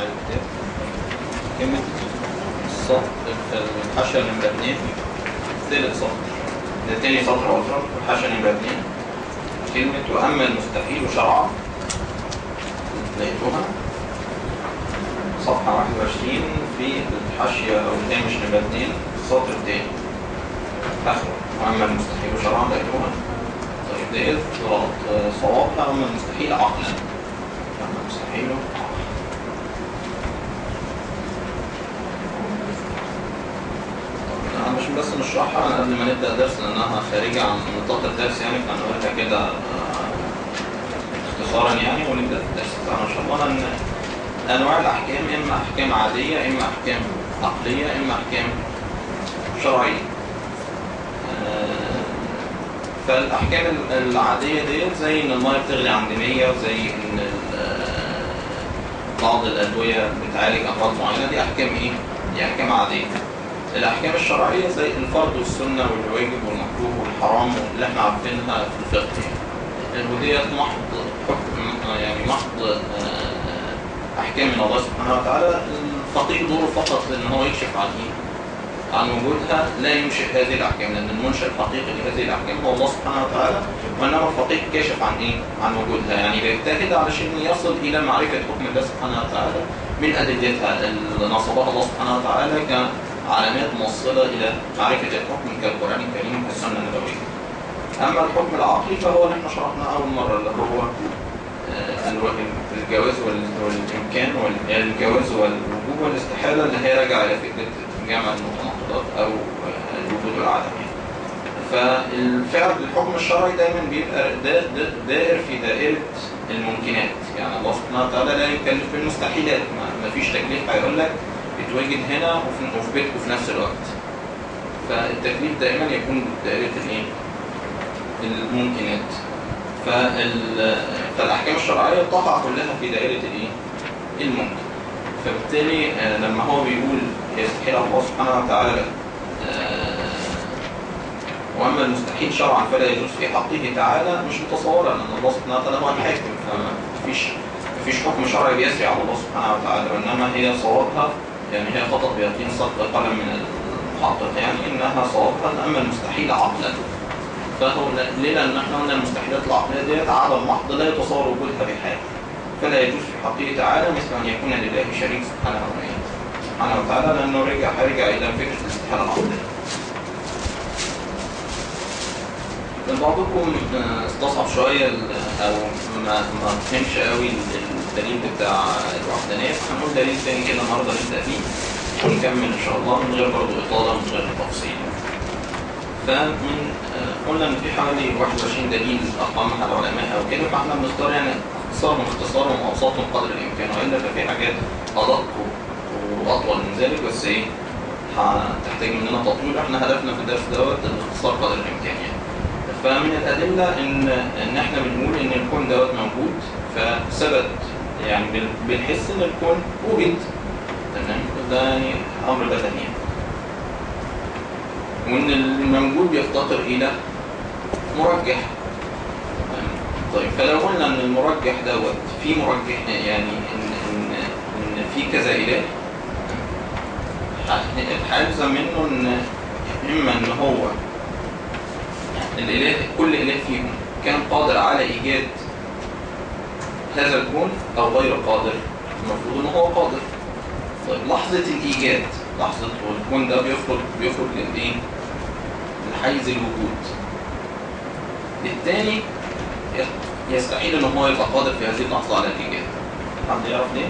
معايا الكتاب كلمة السطر في الحاشية نمرة اتنين ثالث سطر ده تاني سطر أخرى الحاشية نمرة اتنين كلمة وأما المستحيل شرعا لقيتوها صفحة 21 في الحاشية أو الهامش نمرة اتنين السطر التاني آخره وأما المستحيل شرعا لقيتوها طيب ديت غلط آه، صوابها أما المستحيل عقلا أما المستحيل عقلا أنا مش بس نشرحها أنا قبل ما نبدأ درس لأنها خارجة عن نطاق الدرس يعني فهنقولها كده آه، اختصارا يعني ونبدأ في الدرس بتاعنا إن شاء الله لأن أنواع الأحكام إما أحكام عادية إما أحكام عقلية إما أحكام شرعية آه، فالأحكام ال- العادية ديت زي إن المية بتغلي عند 100 وزي إن ال- آه، بعض الأدوية بتعالج أمراض معينة دي أحكام إيه؟ دي أحكام عادية الأحكام الشرعية زي الفرض والسنة والواجب والمكروه والحرام اللي احنا عارفينها في الفقه يعني وديت محض حكم يعني محض آه، أحكام من الله سبحانه وتعالى الفقيه دوره فقط إن هو يكشف عن إيه؟ عن وجودها لا ينشئ هذه الأحكام لأن المنشئ الحقيقي لهذه الأحكام هو الله سبحانه وتعالى وإنما الفقيه كاشف عن إيه؟ عن وجودها يعني بيجتهد علشان يصل إلى معرفة حكم الله سبحانه وتعالى من أدلتها اللي نصبها الله سبحانه وتعالى كعلامات موصلة إلى معرفة الحكم كالقرآن الكريم والسنة النبوية. أما الحكم العقلي فهو اللي احنا شرحناه أول مرة اللي هو آه، الو- الجواز وال- والإمكان والجواز والوجوب والاستحالة اللي هي راجعة إلى فكرة جمع المتناقضات أو آه، الوجود والعدم يعني. فالفعل الحكم الشرعي دايما بيبقى دا دا دائر في دائرة الممكنات يعني الله سبحانه وتعالى لا يكلف في المستحيلات ما ما فيش تكليف هيقول لك اتواجد هنا وفي, وفي بيتكم في نفس الوقت فالتكليف دائما يكون دائرة الايه؟ الممكنات فال... فالأحكام الشرعية تقع كلها في دائرة الايه؟ الممكن فبالتالي آه، لما هو بيقول يستحيل الله سبحانه وتعالى آه، واما المستحيل شرعا فلا يجوز في حقه تعالى مش متصورا ان الله سبحانه وتعالى هو الحاكم فمفيش مفيش حكم شرعي بيسري على الله سبحانه وتعالى وانما هي صوابها يعني هي خطأ بيقين صدق قلم من المحقق يعني انها صوابها اما المستحيل عقلا فهو ل- ليه لان احنا قلنا المستحيلات العقليه ديت عدم محض لا يتصور وجودها بحال فلا يجوز في حقه تعالى مثل ان يكون لله شريك سبحانه وتعالى سبحانه وتعالى لانه رجع هيرجع الى فكره الاستحاله العقليه بعضكم آه، استصعب شوية ال- أو ما ما فهمش قوي ال- الدليل بتاع الوحدانية هنقول دليل تاني كده النهاردة نبدأ فيه ونكمل إن شاء الله من غير برضه إطالة من غير تفصيل. فمن آه، قلنا إن في حوالي 21 دليل أقامها العلماء أو كده فإحنا بنختار يعني اختصارهم اختصارهم وأوسطهم قدر الإمكان وإلا ففي حاجات أدق وأطول من ذلك بس إيه هتحتاج مننا تطويل احنا هدفنا في الدرس دوت الاختصار قدر الامكان يعني. فمن الادله ان ان احنا بنقول ان الكون دوت موجود فثبت يعني بال- بنحس ان الكون وجد تمام ده يعني امر بدني يعني. وان الموجود بيفتقر الى مرجح تمام؟ طيب فلو قلنا ان المرجح دوت في مرجح يعني ان ان ان في كذا اله هيلزم منه ان اما ان هو الاله كل اله فيهم كان قادر على ايجاد هذا الكون او غير قادر المفروض ان هو قادر طيب لحظة الايجاد لحظة الكون ده بيخرج بيخرج للايه لحيز الوجود الثاني يستحيل ان هو يبقى قادر في هذه اللحظة على الايجاد حد يعرف ليه؟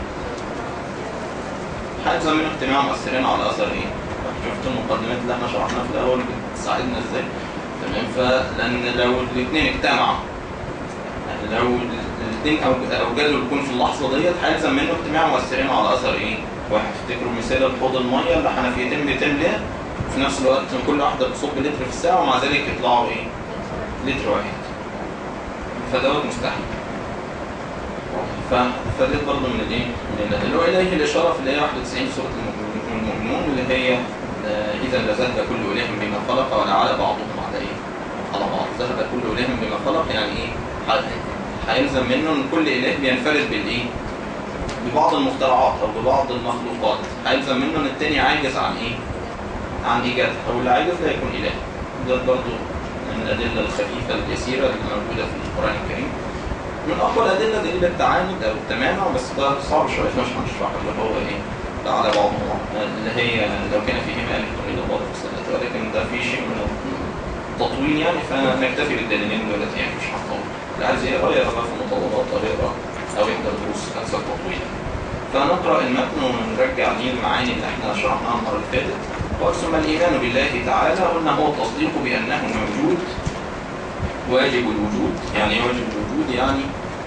هيلزم منه اجتماع مؤثرين على اثر ايه؟ شفت المقدمات اللي احنا شرحناها في الاول بتساعدنا ازاي؟ تمام فلان لو الاثنين اجتمعوا يعني لو الاثنين اوجدوا الكون في اللحظه ديت هيلزم منه اجتماع مؤثرين على اثر ايه؟ واحد افتكروا مثال الحوض الميه اللي حنفيتين بتملى وفي نفس الوقت كل واحده بتصب لتر في الساعه ومع ذلك يطلعوا ايه؟ لتر واحد فدوت مستحيل ف... فديت برضه من الايه؟ من الادله واليه الاشاره في الايه 91 في سوره المؤمنون- المؤمنون اللي هي آه، اذا لذهب كل اله بما خلق ولعل بعضهم على ايه؟ على بعض ذهب كل اله بما خلق يعني ايه؟ ح- هيلزم منه ان كل اله بينفرد بالايه؟ ببعض المخترعات او ببعض المخلوقات هيلزم منه ان التاني عاجز عن ايه؟ عن ايجادها او اللي عاجز لا يكون اله ده برضه من الادله الخفيفه اليسيره اللي موجوده في القران الكريم من اقوى الادله دليل التعاند او التمانع بس ده صعب شويه مش هنشرحه اللي هو ايه ده على بعضه اللي هي لو كان فيه مال يكون الله فصلت ولكن ده في شيء من التطويل يعني فنكتفي بالدليلين دولت يعني مش هنطول اللي عايز يقرا يقرا في مطولات او يقرا او يحضر دروس اكثر تطويلا فنقرا المتن ونرجع ليه المعاني اللي احنا شرحناها المره اللي فاتت وثم الايمان بالله تعالى قلنا هو التصديق بانه موجود واجب الوجود يعني ايه واجب الوجود يعني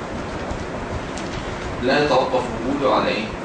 لا يتوقف وجوده على ايه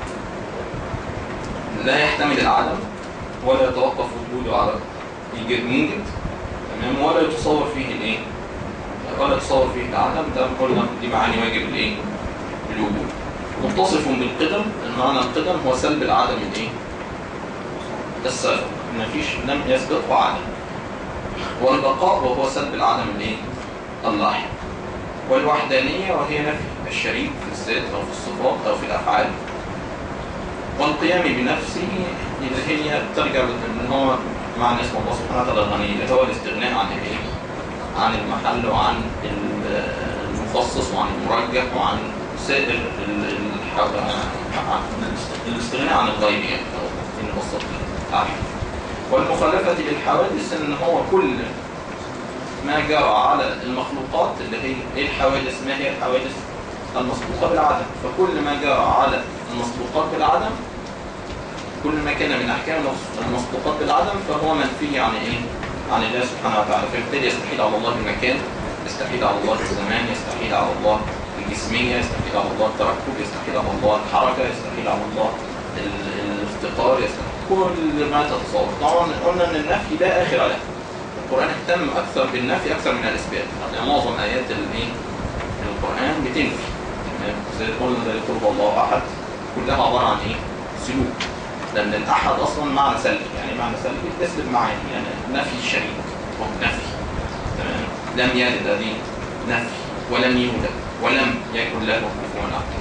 لا يحتمل العدم ولا يتوقف وجوده على يوجد موجد تمام ولا يتصور فيه الايه ولا يتصور فيه العدم ده قلنا دي معاني واجب الايه الوجود متصف بالقدم المعنى القدم هو سلب العدم الايه السابق مفيش لم يسبقه عدم والبقاء وهو سلب العدم الايه اللاحق والوحدانية وهي نفي الشريك في الذات أو في الصفات أو في الأفعال والقيام بنفسه اللي هي ترجع ان هو معنى اسم الله سبحانه وتعالى الغني اللي هو الاستغناء عن الايه؟ عن المحل وعن المخصص وعن المرجح وعن سائر ال- الح- عن الاستغناء عن الغيب يعني او ان بسط التعريف والمخالفة للحوادث ان هو كل ما جرى على المخلوقات اللي هي ايه الحوادث ما هي الحوادث المسبوقة بالعدم فكل ما جرى على المسبوقات بالعدم كل ما كان من احكام المسبوقات بالعدم فهو منفي عن ايه عن الله سبحانه وتعالى فبالتالي يستحيل على الله المكان يستحيل على الله الزمان يستحيل على الله الجسمية يستحيل على الله التركب يستحيل على الله الحركة يستحيل على الله ال- الافتقار يستحيل كل ما تتصور طبعا قلنا ان النفي لا اخر له القرآن اهتم اكثر بالنفي اكثر من الاثبات يعني معظم ايات الايه القرآن بتنفي تمام؟ زي قلنا زي قل هو الله احد كلها عبارة عن ايه سلوك لان الاحد اصلا معنى سلبي يعني معنى سلبي تسلب معاني يعني نفي الشريك هو نفي تمام لم يلد هذه نفي ولم يولد ولم يكن له كفوا احد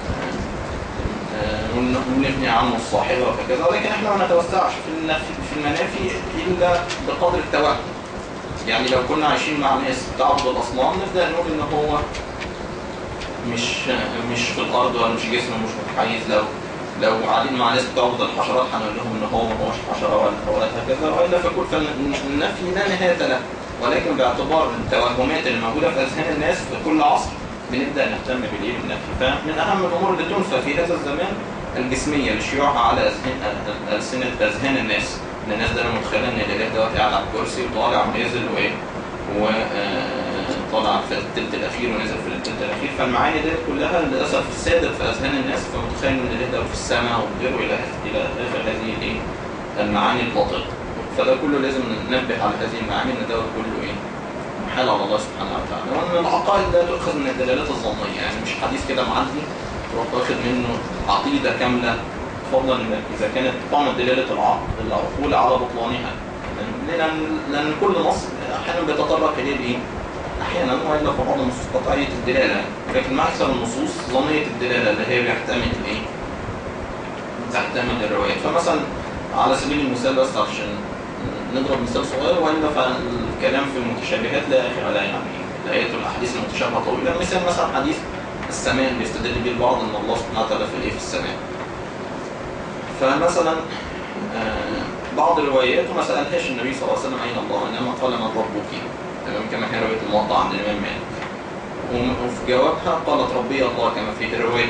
آه، ون- ونبني عنه الصاحبة وكذا ولكن احنا ما نتوسعش في النفي في المنافي إلا بقدر التوهم يعني لو كنا عايشين مع ناس بتعبد الأصنام نبدأ نقول إن هو مش مش في الأرض ولا مش جسم مش متحيز لو لو قاعدين مع ناس بتعبد الحشرات هنقول لهم إن هو ما هوش حشرة ولا ولا هكذا وإلا فكل فالنفي لا نهاية له ولكن باعتبار التوهمات اللي موجودة في أذهان الناس في كل عصر بنبدا نهتم بالايه بالنفي فمن اهم الامور اللي تنفى في هذا الزمان الجسميه لشيوعها على اذهان السنه اذهان الناس ان الناس دايما متخيله ان الاله دوت قاعد على الكرسي وطالع ونازل وايه وطالع في الثلث الاخير ونازل في الثلث الاخير فالمعاني دي كلها للاسف سادت في اذهان الناس فمتخيل ان الاله ده في السماء وغيره الى الى اخر هذه الايه المعاني الباطله فده كله لازم ننبه على هذه المعاني ان ده كله ايه محال على الله سبحانه وتعالى وان العقائد لا تؤخذ من الدلالات الظنيه يعني مش حديث كده معدي تروح واخد منه عقيده كامله فضلا إن اذا كانت قامت دلاله العقل العقول على بطلانها لان لان كل نص احيانا بيتطرق اليه الايه؟ احيانا والا في بعض النصوص قطعيه الدلاله لكن مع اكثر النصوص ظنيه الدلاله اللي هي بيحتمل الايه؟ تحتمل الروايات فمثلا على سبيل المثال بس عشان نضرب مثال صغير والا فالكلام في المتشابهات لا اخر له يعني الايات والاحاديث المتشابهه طويله مثال مثلا حديث السماء بيستدل به البعض ان الله سبحانه وتعالى في الايه في السماء فمثلا آه، بعض الروايات ما سالهاش النبي صلى الله عليه وسلم اين الله انما قال من ربك تمام كما هي روايه الموضع عند الامام مالك وم- وفي جوابها قالت ربي الله كما في روايه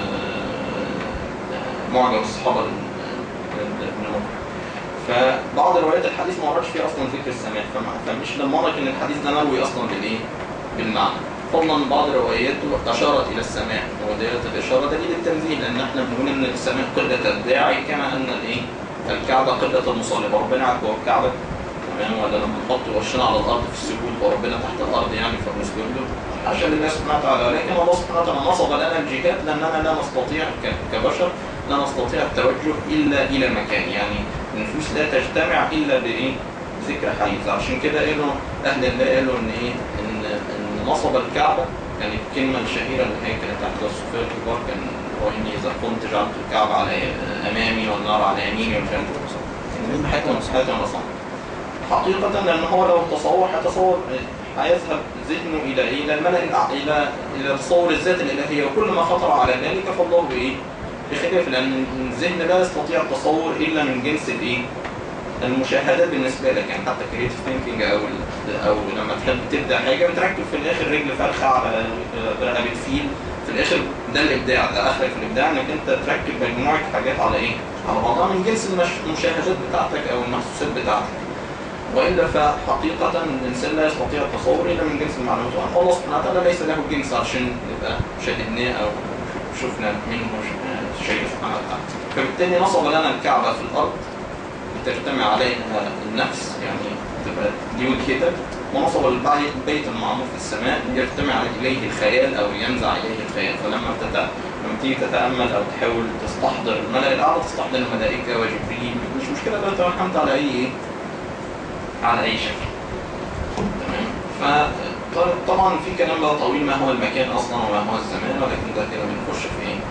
آه، معجم الصحابه لابن مكرم فبعض روايات الحديث ما وردش فيها اصلا ذكر السماء فما- فمش ضمنك ان الحديث ده مروي اصلا بالايه؟ بالمعنى فضلا من بعض رواياته اشارت الى السماء ودلالة الاشاره دليل التنزيه لان احنا بنقول ان السماء قبله الداعي كما ان الايه؟ الكعبه قبله المصلي فربنا قاعد جوه الكعبه تمام ولا لما نحط وشنا على الارض في السجود وربنا تحت الارض يعني فبنسجد له عشان الله سبحانه وتعالى ولكن الله سبحانه وتعالى نصب لنا الجهات لاننا لا نستطيع ك- كبشر لا نستطيع التوجه الا الى مكان يعني النفوس لا تجتمع الا بايه؟ ذكر حيز عشان كده قالوا اهل الله قالوا ان ايه؟ ان ان نصب الكعبه يعني الكلمه الشهيره اللي هي كانت تحت الصوفيه الكبار كان واني اذا قمت جعلت الكعبه على امامي والنار على يميني ومش عارف إيه. حتى حتى مصنع حقيقة لأن هو لو تصور هيتصور هيذهب ذهنه إلى إيه؟ إلى الملأ الأع- إلى إلى تصور الذات الإلهية وكل ما خطر على ذلك فالله بإيه؟ بخلاف لأن الذهن لا يستطيع التصور إلا من جنس الإيه؟ المشاهدات بالنسبة لك يعني حتى كريتيف ثينكينج أو ال- أو لما تحب تبدأ حاجة بتركب في الآخر رجل فرخة على رقبة فيل في الآخر ده الإبداع ده آخرك في الإبداع إنك أنت تركب مجموعة حاجات على إيه؟ على بعضها من جنس المش- المشاهدات بتاعتك أو المحسوسات بتاعتك والا فحقيقه الانسان لا يستطيع التصور الا من جنس المعلومات وان الله سبحانه وتعالى ليس له جنس عشان يبقى شاهدناه او شفنا منه ش- شيء سبحانه وتعالى فبالتالي نصب لنا الكعبه في الارض تجتمع عليها النفس يعني تبقى دي وجهتك ونصب البيت البيت المعمور في السماء يجتمع اليه الخيال او ينزع اليه الخيال فلما تت... لما تيجي تتامل او تحاول تستحضر الملأ الاعلى تستحضر الملائكه وجبريل مش مشكله بقى توهمت على اي ايه على اي شكل تمام فطبعا في كلام بقى طويل ما هو المكان اصلا وما هو الزمان ولكن ده كده بنخش في ايه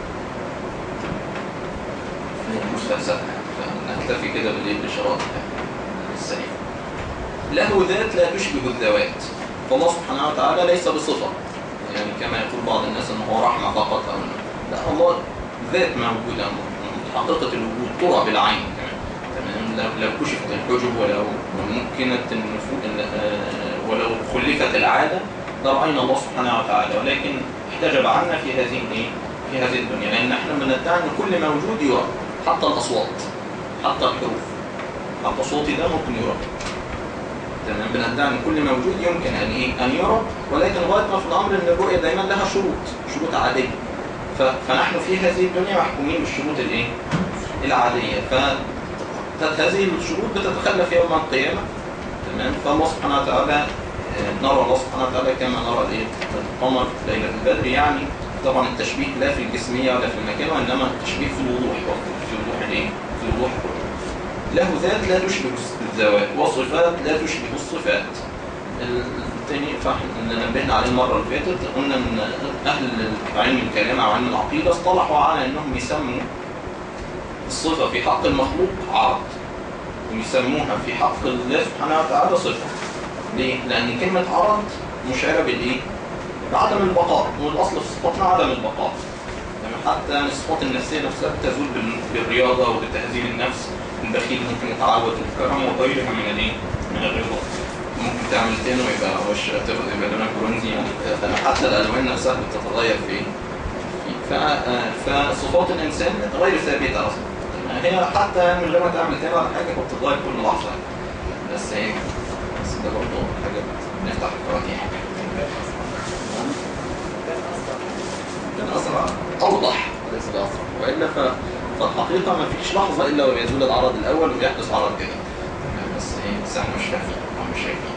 في المستهزأ فنكتفي كده بالايه بالاشارات السريعه له ذات لا تشبه الذوات فالله سبحانه وتعالى ليس بصفه يعني كما يقول بعض الناس ان هو رحمه فقط او لا الله ذات موجوده حقيقه الوجود ترى بالعين كمان تمام لو لو كشفت الحجب ولو ممكنت النفوذ ولو خلفت العاده لراينا الله سبحانه وتعالى ولكن احتجب عنا في هذه الايه؟ في هذه الدنيا لان احنا بندعي ان كل موجود يرى حتى الاصوات حتى الحروف حتى صوتي ده ممكن يرى تمام بندعي ان كل موجود يمكن ان ايه؟ ان يرى ولكن غايه ما في الامر ان الرؤيه دايما لها شروط شروط عاديه ف- فنحن في هذه الدنيا محكومين بالشروط الايه؟ العاديه ف هذه الشروط بتتخلف يوم القيامة تمام فالله سبحانه وتعالى آه، نرى الله سبحانه وتعالى كما نرى الايه القمر ليلة البدر يعني طبعا التشبيه لا في الجسمية ولا في المكان وإنما التشبيه في الوضوح في وضوح الايه في وضوح الرؤية. له ذات لا تشبه الذوات وصفات لا تشبه الصفات الثاني فاحنا نبهنا عليه المرة اللي فاتت قلنا ان اهل علم الكلام او علم العقيدة اصطلحوا على انهم يسموا الصفة في حق المخلوق عرض ويسموها في حق الله سبحانه وتعالى صفة ليه؟ لأن كلمة عرض مشعرة بالإيه؟ بعدم البقاء والأصل في صفاتنا عدم البقاء يعني حتى يعني الصفات النفسية نفسها بتزول بال- بالرياضة وبتهذيب النفس البخيل ممكن يتعود الكرم وغيرها من الإيه؟ من الرضا ممكن تعمل تاني ويبقى وش تبقى يبقى لونك برونزي يعني حتى الألوان نفسها بتتغير في إيه؟ ف- فصفات الإنسان غير ثابتة أصلا هي حتى من غير ما تعمل تاني ولا حاجة كنت بتتغير كل لحظة بس هي بس ده برضه حاجة نفتح الفواتيح كان أسرع أوضح ليس الأسرع وإلا ف... فالحقيقة ما فيش لحظة إلا ويزول العرض الأول ويحدث عرض جديد بس إيه بس إحنا مش فاهمين أو مش شايفين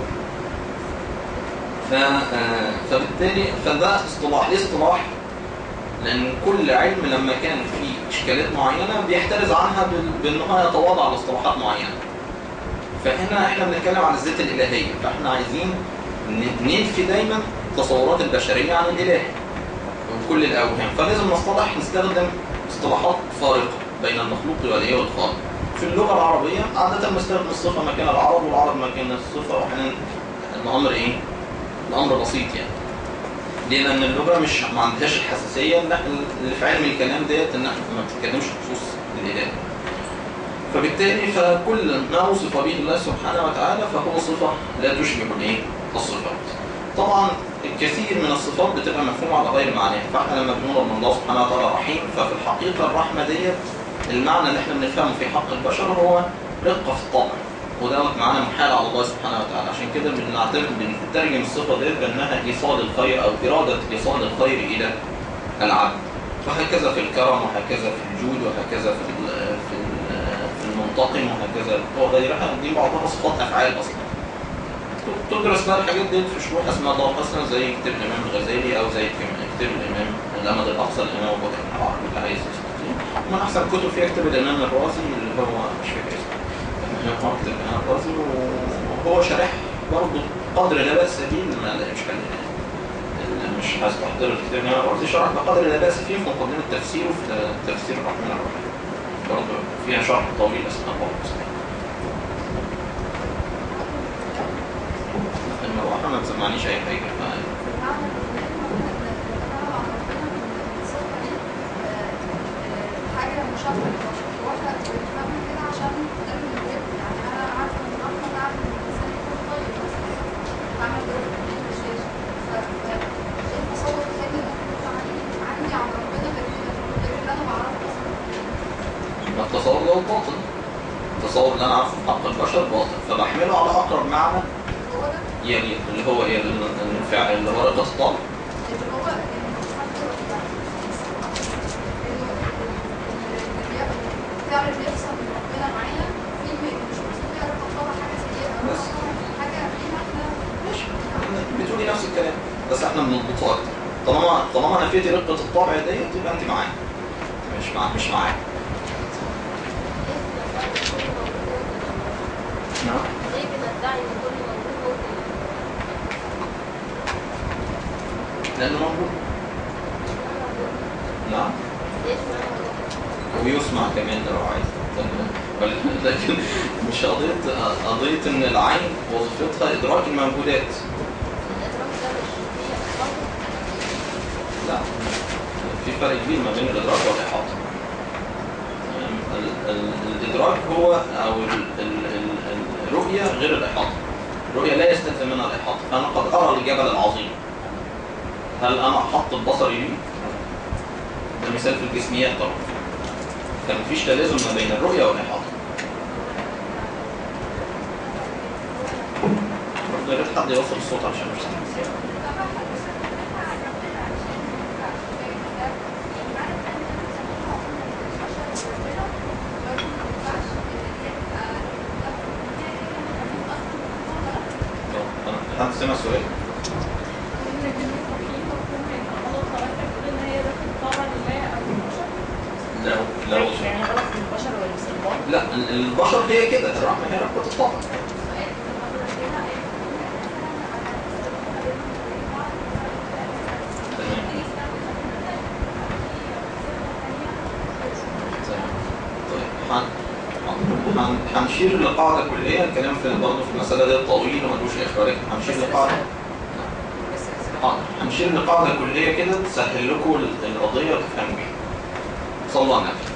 ف... آه، فبالتالي فده اصطلاح ليه اصطلاح لأن كل علم لما كان فيه إشكالات معينة بيحترز عنها بال- بأن هو يتواضع لاصطلاحات معينة. فهنا احنا بنتكلم عن الذات الإلهية، فاحنا عايزين ن- ننفي دايما تصورات البشرية عن الإله وكل الأوهام، فلازم نصطلح نستخدم اصطلاحات فارقة بين المخلوق والإيه والخالق. في اللغة العربية عادة بنستخدم الصفة مكان العرب والعرب مكان الصفة وأحيانا الأمر إيه؟ الأمر بسيط يعني. ليه؟ لأن اللغة مش ما عندهاش الحساسية اللي اللي في علم الكلام ديت إن احنا ما بتتكلمش بخصوص الإله. فبالتالي فكل ما وصف به الله سبحانه وتعالى فهو صفة لا تشبه الإيه؟ الصفات. طبعا الكثير من الصفات بتبقى مفهومة على غير معناها، فاحنا لما بنقول ان الله سبحانه وتعالى رحيم ففي الحقيقة الرحمة ديت المعنى اللي احنا بنفهمه في حق البشر هو رقة في الطبع. ودوت معنى محال على الله سبحانه وتعالى عشان كده بنعتبر بنترجم الصفه ديت بانها ايصال الخير او اراده ايصال الخير الى العبد وهكذا في الكرم وهكذا في الجود وهكذا في ال- في ال- في المنتقم وهكذا وغيرها دي بعضها صفات افعال اصلا تدرس بقى الحاجات دي في شروح اسماء الله الحسنى زي كتاب الامام الغزالي او زي كم- كتاب الامام الامد الاقصى الامام ابو بكر بن عربي اللي عايز يستطيع ومن احسن كتب فيها كتاب الامام الرازي اللي هو مش فاكر اسمه الامام هو كتاب الامام الرازي وهو شرح برضه قدر لا باس به ما لا مش كان مش هستحضر الكتاب هنا برضه شرح بقدر لا باس فيه في مقدمه التفسير وفي تفسير الرحمن الرحيم برضه فيها شرح طويل اثناء بعض المروحه ما تسمعنيش اي حاجه حاجه مشابهه واحنا بنفهم كده عشان نقدر نجيب يعني انا عارفه ان احمد عامل الانسان يكون طيب مثلا عامل دور في الشاشه فايه التصور الثاني اللي ممكن يطلع عندي عندي عن ربنا غير كده غير اللي انا بعرفه اصلا التصور ده باطل التصور اللي انا عارفه في حق البشر باطل فبحمله على اقرب معنى هو ده يعني اللي هو ايه الفعل اللي هو رقص طالب اللي هو الفعل اللي بيحصل من ربنا معانا في مش مقصود بيها رقم طبعا حاجه سيئه بس. حاجه فيها احنا ماشي بتقولي نفس الكلام بس احنا بنضبطها اكتر طالما طالما نفيتي رقه الطبع ديت يبقى انت معايا مش مع مش معايا نعم ليه بندعي ان كل موجود ممكن لانه موجود نعم ليش معنى ويسمع كمان لو عايز بل- لكن مش قضية قضية إن العين وظيفتها إدراك الموجودات الادراك ده مش فيه احاطه لا في فرق كبير ما بين الإدراك والإحاطة يعني ال- ال- الإدراك هو أو ال- ال- ال- الرؤية غير الإحاطة الرؤية لا يستلزم منها الإحاطة أنا قد أرى الجبل العظيم هل أنا أحط بصري ليه؟ ده مثال في الجسميات طبعا كان مفيش تلازم ما بين الرؤية والإحاطة برضه يا ريت حد يوصل الصوت عشان مش سامع طب، حد سمع السؤال؟ لو لو يعني غلط في البشر والمسلمات لا ال- البشر هي كده الرحمة هي رحمة الطبع تمام طيب هن- هن- هنشير لقاعدة كلية الكلام في برضه في المسألة دي طويل وملوش آخر ولكن هنشير لقاعدة حاضر هنشير لقاعدة كلية كده تسهل لكم ال- القضية وتفهموا بيها صلوا على النبي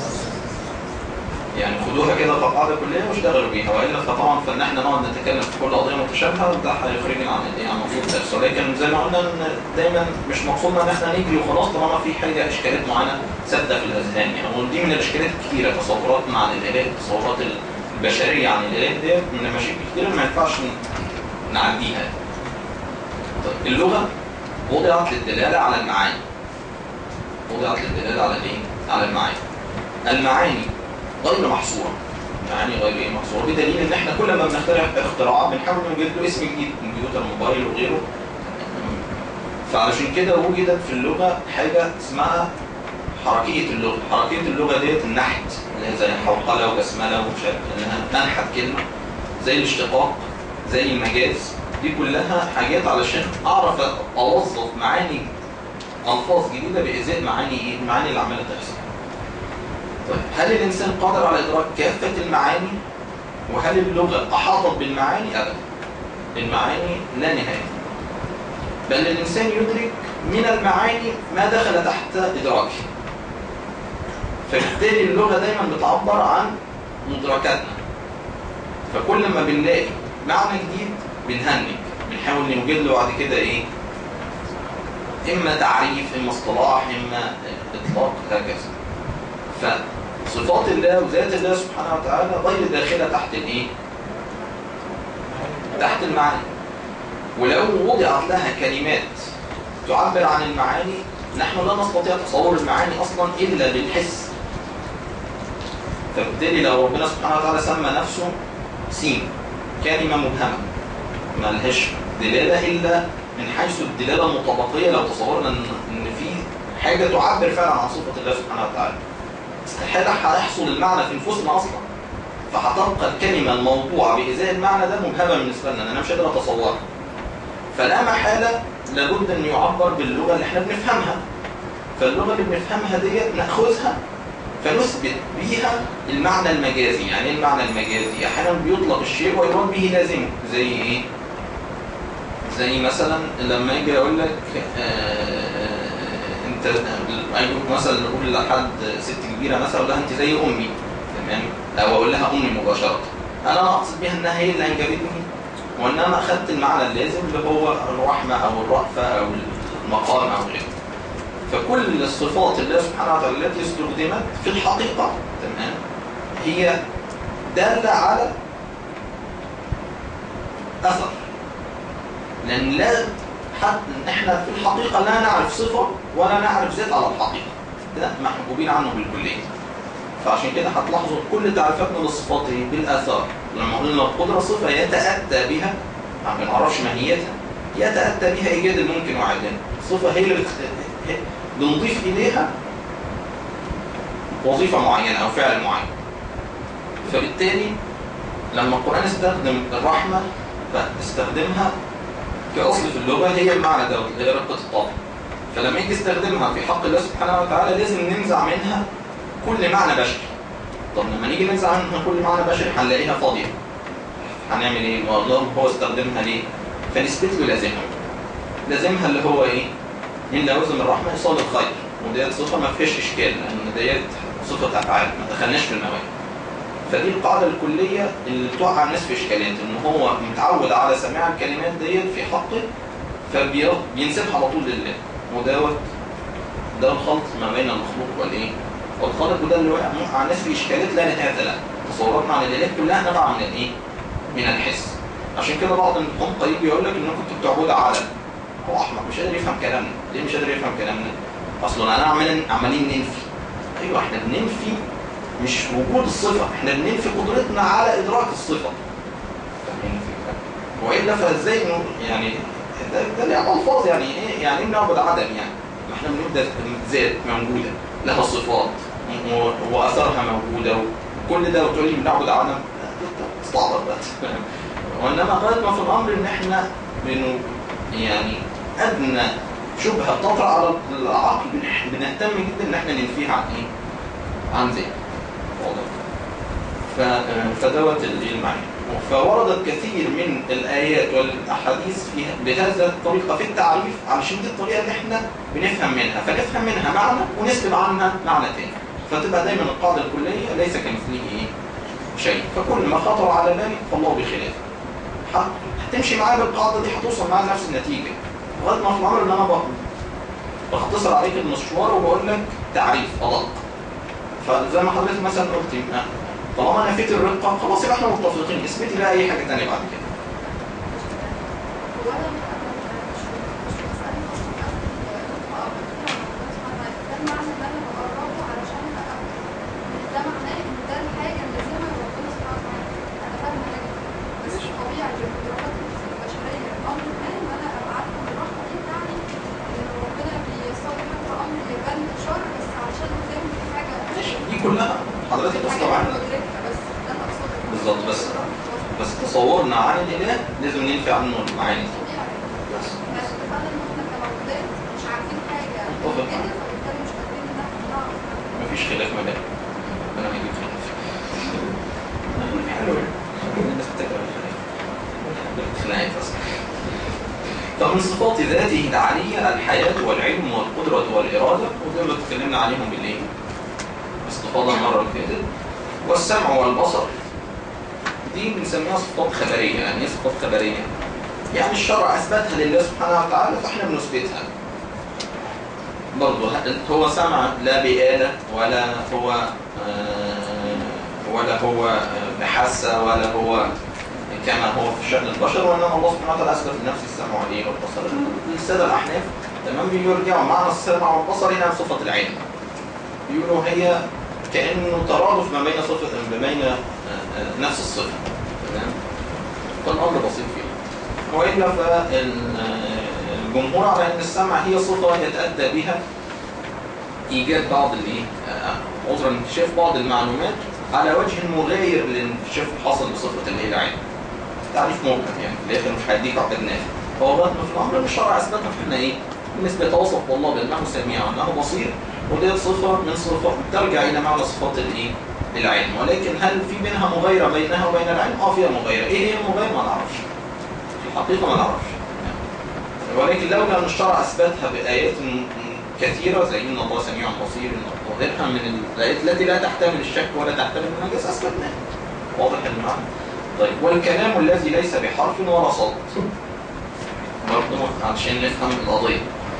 يعني خدوها كده كقاعدة كلية واشتغلوا بيها والا فطبعا فان احنا نقعد نتكلم في كل قضية متشابهة ده هيخرجنا عن الايه عن موضوع الدرس ولكن زي ما قلنا ان دايما مش مقصودنا ان احنا نجري وخلاص طالما في حاجة اشكالات معينة ثابتة في الاذهان يعني ودي من الاشكالات الكتيرة تصوراتنا عن الاله تصورات البشرية عن الاله ديت من المشاكل الكتيرة ما ينفعش نعديها طيب اللغة وضعت للدلالة على المعاني وضعت للدلالة على الايه؟ على المعاني المعاني غير محصورة معاني غير ايه محصورة بدليل ان احنا كل ما بنخترع اختراعات بنحاول نوجد له اسم جديد كمبيوتر موبايل وغيره فعلشان كده وجدت في اللغة حاجة اسمها حركية اللغة حركية اللغة ديت النحت اللي هي زي حوقلة وبسملة ومش عارف انها ننحت كلمة زي الاشتقاق زي المجاز دي كلها حاجات علشان اعرف اوظف معاني الفاظ جديدة بإزاء معاني ايه المعاني اللي عمالة تحصل طيب هل الإنسان قادر على إدراك كافة المعاني؟ وهل اللغة أحاطت بالمعاني؟ أبدا. المعاني لا نهاية. بل الإنسان يدرك من المعاني ما دخل تحت إدراكه. فبالتالي اللغة دايما بتعبر عن مدركاتنا. فكل ما بنلاقي معنى جديد بنهنج بنحاول نوجد له بعد كده إيه؟ إما تعريف إما اصطلاح إما إطلاق هكذا. فصفات الله وذات الله سبحانه وتعالى غير داخلة تحت الايه؟ تحت المعاني ولو وضعت لها كلمات تعبر عن المعاني نحن لا نستطيع تصور المعاني اصلا الا بالحس فبالتالي لو ربنا سبحانه وتعالى سمى نفسه سين كلمة مبهمة ما لهاش دلالة إلا من حيث الدلالة المطابقية لو تصورنا إن إن في حاجة تعبر فعلا عن صفة الله سبحانه وتعالى استحالة هيحصل المعنى في نفوسنا أصلا فهتبقى الكلمة الموضوعة بإزاء المعنى ده مبهمة بالنسبة لنا أنا مش قادر أتصورها فلا محالة لابد ان يعبر باللغه اللي احنا بنفهمها فاللغه اللي بنفهمها ديت ناخذها فنثبت بيها المعنى المجازي يعني ايه المعنى المجازي احيانا بيطلق الشيء ويراد به لازمه زي ايه زي مثلا لما يجي اقول لك آه انت أيوة مثلا نقول لحد ست كبيره مثلا اقول لها انت زي امي تمام او اقول لها امي مباشره انا اقصد بيها انها هي اللي انجبتني وانما اخذت المعنى اللازم اللي هو الرحمه او الرأفه او المقام او غيره فكل الصفات الله سبحانه وتعالى التي استخدمت في الحقيقه تمام هي داله على اثر لان لا حتى احنا في الحقيقه لا نعرف صفه ولا نعرف ذات على الحقيقه ده محجوبين عنه بالكليه فعشان كده هتلاحظوا كل تعريفاتنا للصفات ايه؟ بالاثار لما قلنا القدره صفه يتاتى بها ما بنعرفش ماهيتها يتاتى بها ايجاد الممكن وعدمه صفه هي اللي بتخ- هي- بنضيف اليها وظيفه معينه او فعل معين فبالتالي لما القران استخدم الرحمه فاستخدمها كاصل في اللغه هي المعنى دوت اللي هي رقه الطاقه فلما يجي يستخدمها في حق الله سبحانه وتعالى لازم ننزع منها كل معنى بشري طب لما نيجي ننزع منها كل معنى بشري هنلاقيها فاضيه هنعمل ايه؟ والله هو استخدمها ليه؟ فنثبت له لازمها لازمها اللي هو ايه؟ من لوازم الرحمه ايصال الخير وديت صفه ما فيهاش اشكال لان ديت صفه افعال ما دخلناش في المواد فدي القاعده الكليه اللي بتوقع الناس في اشكالات ان هو متعود على سماع الكلمات ديت في حقه فبينسبها على طول لله ودوت ده الخلط ما بين المخلوق والايه؟ والخالق وده اللي وقع وقع الناس في اشكالات لا نهايه لها تصوراتنا عن الاله كلها نبع من الايه؟ من الحس عشان كده بعض الحمقى يجي يقول لك انكم كنتوا بتعبدوا عالم هو احمق مش قادر يفهم كلامنا ليه مش قادر يفهم كلامنا؟ اصلا انا عمالين عمالين ننفي ايوه احنا بننفي مش وجود الصفه احنا بننفي قدرتنا على ادراك الصفه فاهمين الفكره؟ والا فازاي نقول- يعني ده ده ليه الفاظ يعني ايه يعني ايه بنعبد عدم يعني ما احنا بنبدا ذات موجوده لها صفات و- واثارها موجوده وكل ده وتقول لي بنعبد عدم استعبط بس وانما غايه ما في الامر ان احنا بنو يعني ادنى شبهه بتطرا على العقل بنح- بنهتم جدا ان احنا ننفيها عن ايه؟ عن ذات واضح ف- فدوت ال- المعنى فوردت كثير من الايات والاحاديث فيها بهذا الطريقه في التعريف علشان دي الطريقه اللي احنا بنفهم منها فنفهم منها معنى ونسلب عنها معنى تاني فتبقى دايما القاعده الكليه ليس كمثله ايه شيء فكل ما خطر على بالك فالله بخلافه ح- هتمشي معايا بالقاعده دي هتوصل معايا لنفس النتيجه لغايه ما في الامر ان انا بق- بختصر عليك المشوار وبقول لك تعريف ادق فزي ما حضرتك مثلا قلت آه، طالما نفيت الرقه خلاص يبقى احنا متفقين اثبتي بقى اي حاجه ثانيه بعد كده ولا مش مش مسألة أصلا أقبل ده المعنى اللي أنا بقربه علشان أقبل ده معناه إن ده الحاجة اللازمة لربنا سبحانه وتعالى أنا فاهمة كده بس طبيعي بالقدرات البشرية الأمر ما إن أنا أبقى عارفة إن الرحمة دي بتاعني إن ربنا بيصلي حتى أمر يبان شر بس علشان قدام في حاجة ماشي دي كلها حضرتك حاجة تستوعب أنا مدركها بس ده أنا أقصده بالظبط، بس- بس تصورنا عن الاله لازم ننفي عنه المعاني دي. طبيعي بس بس اتفقنا ان احنا كموجودات مش عارفين حاجه متفق كده فبالتالي مش قادرين ان احنا نعرف مفيش خلاف ما بيننا ربنا ما يجيب خلاف حلو الناس بتكره الخلاف خناقات اصلا فمن صفات ذاته العالية الحياة والعلم والقدرة والإرادة ودول اللي اتكلمنا عليهم بالإيه؟ استفاضة المرة اللي فاتت والسمع والبصر دي بنسميها صفات خبرية يعني ايه صفات خبرية؟ يعني الشرع أثبتها لله سبحانه وتعالى فإحنا بنثبتها برضه هو سمع لا بآلة ولا هو آه، ولا هو آه، بحاسة ولا هو كما هو في شأن البشر وإنما الله سبحانه وتعالى أثبت لنفسه السمع والإيه والبصر السادة الأحناف تمام بيرجعوا معنى السمع والبصر هنا صفة العين بيقولوا هي كأنه ترادف ما بين صفة ما بين آه، آه، نفس الصفة تمام فالأمر بسيط فيه وإلا فالجمهور على أن السمع هي صفة يتأتى بها إيجاد بعض الإيه؟ آه، عذرا انكشاف بعض المعلومات على وجه مغاير للانكشاف الحاصل بصفة الإيه العين. تعريف مبهم يعني في الآخر مش هيديك عقد نافع. فهو غلط في الامر اللي الشرع اثبتها فاحنا ايه؟ نثبت وصف والله بانه سميع وانه بصير ودي صفه من صفات ترجع الى معنى صفات الايه؟ العلم ولكن هل في بينها مغايره بينها وبين العلم؟ اه فيها مغايره، ايه هي المغايره؟ ما نعرفش. في الحقيقه ما نعرفش. ولكن لولا ان الشرع اثبتها بايات م- م- كثيره زي ان الله سميع بصير وغيرها من الايات التي لا تحتمل الشك ولا تحتمل النجس اثبتناها. واضح المعنى؟ طيب والكلام الذي ليس بحرف ولا صوت. برضه عشان نفهم القضيه.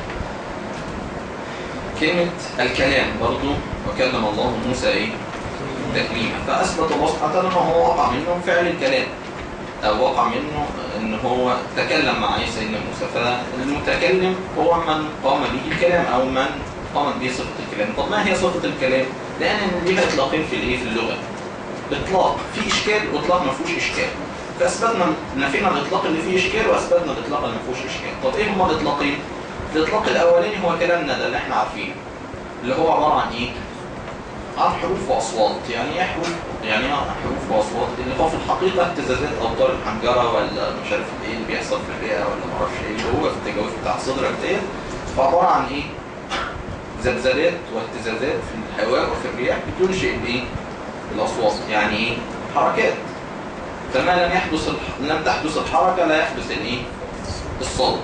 كلمة الكلام برضه وكلم الله موسى ايه؟ تكليما فأثبت الله سبحانه وتعالى أنه هو وقع منه فعل الكلام أو وقع منه أن هو تكلم مع عيسى سيدنا موسى فالمتكلم هو من قام به الكلام أو من قامت به صفة الكلام طب ما هي صفة الكلام؟ لأن ليها إطلاقين في الإيه في اللغة إطلاق فيه إشكال وإطلاق ما فيهوش إشكال فأثبتنا نفينا الإطلاق اللي فيه إشكال وأثبتنا الإطلاق اللي ما فيهوش إشكال طب إيه هما الإطلاقين؟ الإطلاق الأولاني هو كلامنا ده اللي إحنا عارفينه اللي هو عبارة عن إيه؟ عن حروف وأصوات يعني إيه حروف؟ يعني إيه حروف وأصوات اللي هو في الحقيقة اهتزازات أوتار الحنجرة ولا مش عارف إيه اللي بيحصل في الرئة ولا معرفش إيه اللي هو في التجاوز بتاع صدرك ديت فعبارة عن إيه؟ زلزالات واهتزازات في الهواء وفي الرياح بتنشئ الإيه؟ الأصوات يعني إيه؟ حركات فما لم يحدث الح... لم تحدث الحركة لا يحدث الإيه؟ الصوت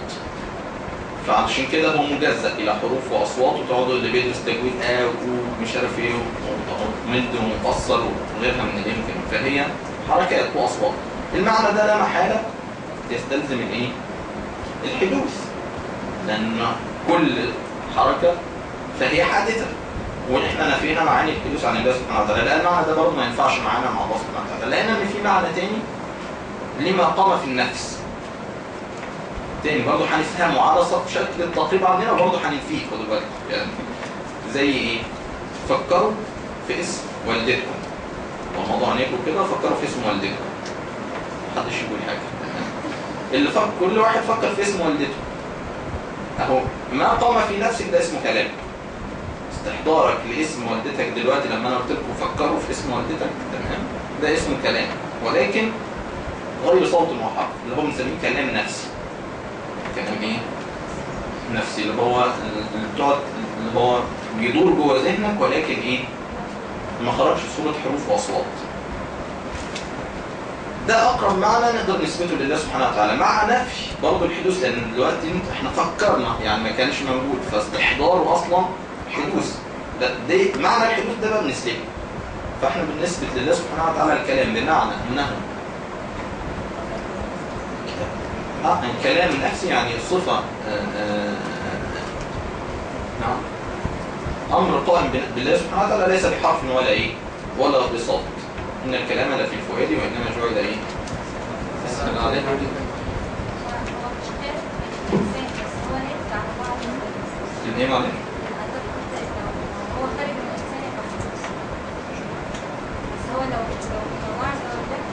فعشان كده هو مجزأ إلى حروف وأصوات وتقعدوا اللي بيدرس تجويد آ ومش عارف إيه ومد ومفصل وغيرها من اليمكن فهي حركات وأصوات المعنى ده لا محالة يستلزم الإيه؟ الحدوث لأن كل حركة فهي حادثة ونحن نفينا معاني الحدوث عن الله سبحانه وتعالى لأن المعنى ده برضه ما ينفعش معانا مع الله سبحانه وتعالى لأن إن في معنى تاني لما قام في النفس تاني برضه هنفهمه على صف شكل التقريب عندنا وبرضه هننفيه خدوا بالكم يعني زي ايه؟ فكروا في اسم والدتكم وموضوع عينيكم كده فكروا في اسم والدتكم محدش يقول حاجه اللي فكر كل واحد فكر في اسم والدته اهو ما قام في نفسك ده اسمه كلام استحضارك لاسم والدتك دلوقتي لما انا قلت لكم فكروا في اسم والدتك تمام ده اسمه كلام ولكن غير صوت وحرف اللي هو بنسميه كلام نفسي كلام ايه؟ نفسي اللي هو اللي بتقعد اللي هو بيدور جوه ذهنك ولكن ايه؟ ما خرجش صورة حروف واصوات. ده اقرب معنى نقدر نثبته لله سبحانه وتعالى مع نفي برضه الحدوث لان دلوقتي انت احنا فكرنا يعني ما كانش موجود فاستحضاره اصلا حدوث ده, ده معنى الحدوث ده بقى بنثبته فاحنا بنثبت لله سبحانه وتعالى الكلام بمعنى انه آه، الكلام النفسي يعني صفة آه، آه، نعم أمر قائم بال- بالله سبحانه وتعالى ليس بحرف ولا إيه ولا بصوت إن الكلام لفي الفؤاد وإنما جعل إيه أسأل عليه هو مش خارج من الإنسان بس هو ناتج عن بعض الناس. الإيه معلش هو خارج من الإنسان يبقى خلاص. بس هو لو لو لو وعد أو ده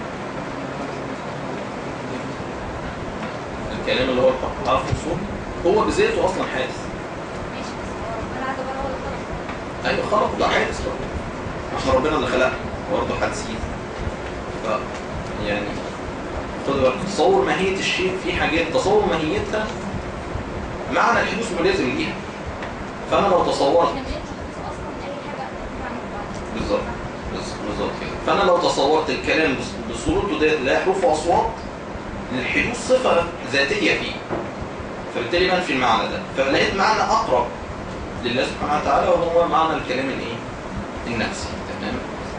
الكلام اللي هو حرف وصول هو بذاته أصلا حادث ماشي بس هو ربنا عز وجل هو اللي خلق أيوه خلق ده حادث برضه احنا ربنا اللي خلقنا برضه حادثين ف يعني خد بالك تصور ماهية الشيء في حاجات تصور ماهيتها معنى الحدوث ملازم ليها فأنا لو تصورت احنا بنتحدث أصلا أي حاجة نتيجة عن بعض بالظبط بس- بالظبط كده فانا لو تصورت الكلام بص- بصورته ديت لا حروف واصوات الحدوث صفه ذاتيه فيه فبالتالي بنفي المعنى ده فلقيت معنى اقرب لله سبحانه وتعالى وهو معنى الكلام الايه؟ النفسي تمام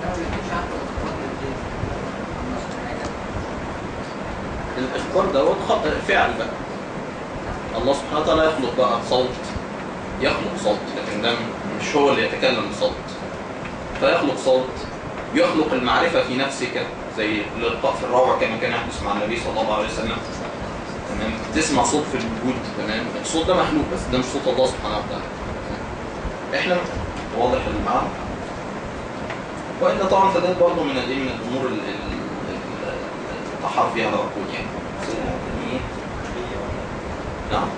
الاخبار دوت خط فعل بقى الله سبحانه وتعالى يخلق بقى صوت يخلق صوت لكن ده مش هو اللي يتكلم بصوت فيخلق صوت يخلق المعرفة في نفسك زي الإلقاء في الروع كما كان يحدث مع النبي صلى الله عليه وسلم تمام تسمع صوت في الوجود تمام الصوت ده مخلوق بس ده مش صوت الله سبحانه وتعالى احنا واضح المعنى وإلا طبعا فده برضه من الايه من الأمور ال- ال- ال- التحار فيها العقول يعني بس يعني إيه؟ نعم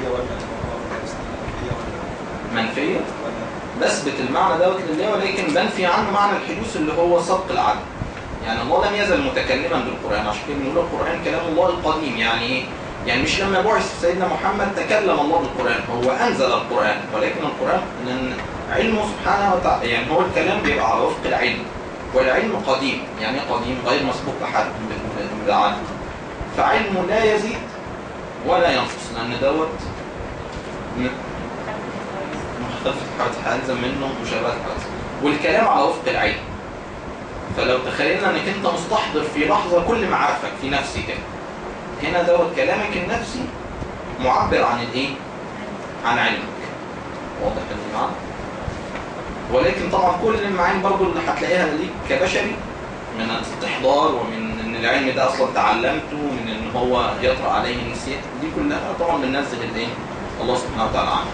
منفية بثبت المعنى دوت لله ولكن بنفي عنه معنى الحدوث اللي هو سبق العدم يعني الله لم يزل متكلما بالقرآن عشان كده بنقول القرآن كلام الله القديم يعني ايه؟ يعني مش لما بعث سيدنا محمد تكلم الله بالقرآن هو أنزل القرآن ولكن القرآن لأن علمه سبحانه وتعالى يعني هو الكلام بيبقى على وفق العلم والعلم قديم يعني إيه قديم غير مسبوق بحد بعد فعلمه لا يزيد ولا ينقص لأن دوت م- مختلف حوادث هيلزم منه مشابهة حوادث والكلام على وفق العلم فلو تخيلنا انك انت مستحضر في لحظة كل معارفك في نفسك هنا دوت كلامك النفسي معبر عن الايه عن علمك واضح المعنى ولكن طبعا كل المعاني برضو اللي هتلاقيها ليك كبشري من الاستحضار ومن ان العلم ده اصلا تعلمته من ان هو يطرأ عليه النسيان دي كلها طبعا بننزل الايه الله سبحانه وتعالى عنها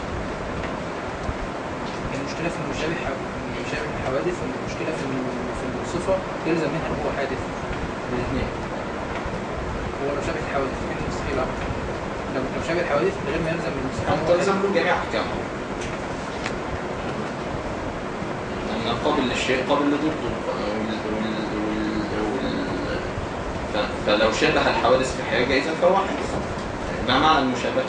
المشكلة في المشابه المشابه الحوادث والمشكلة في في الصفة يلزم منها ان هو حادث الاثنين هو لو شابه الحوادث من المستحيل أكتر لو لو شابه الحوادث من غير ما يلزم من المستحيل أن إن هو تلزم حادث. له جميع أحكامه لأن قابل للشيء قابل لضده وال- وال- وال- وال- ف- فلو شابه الحوادث في حاجة إذا فهو حادث ما معنى المشابهة؟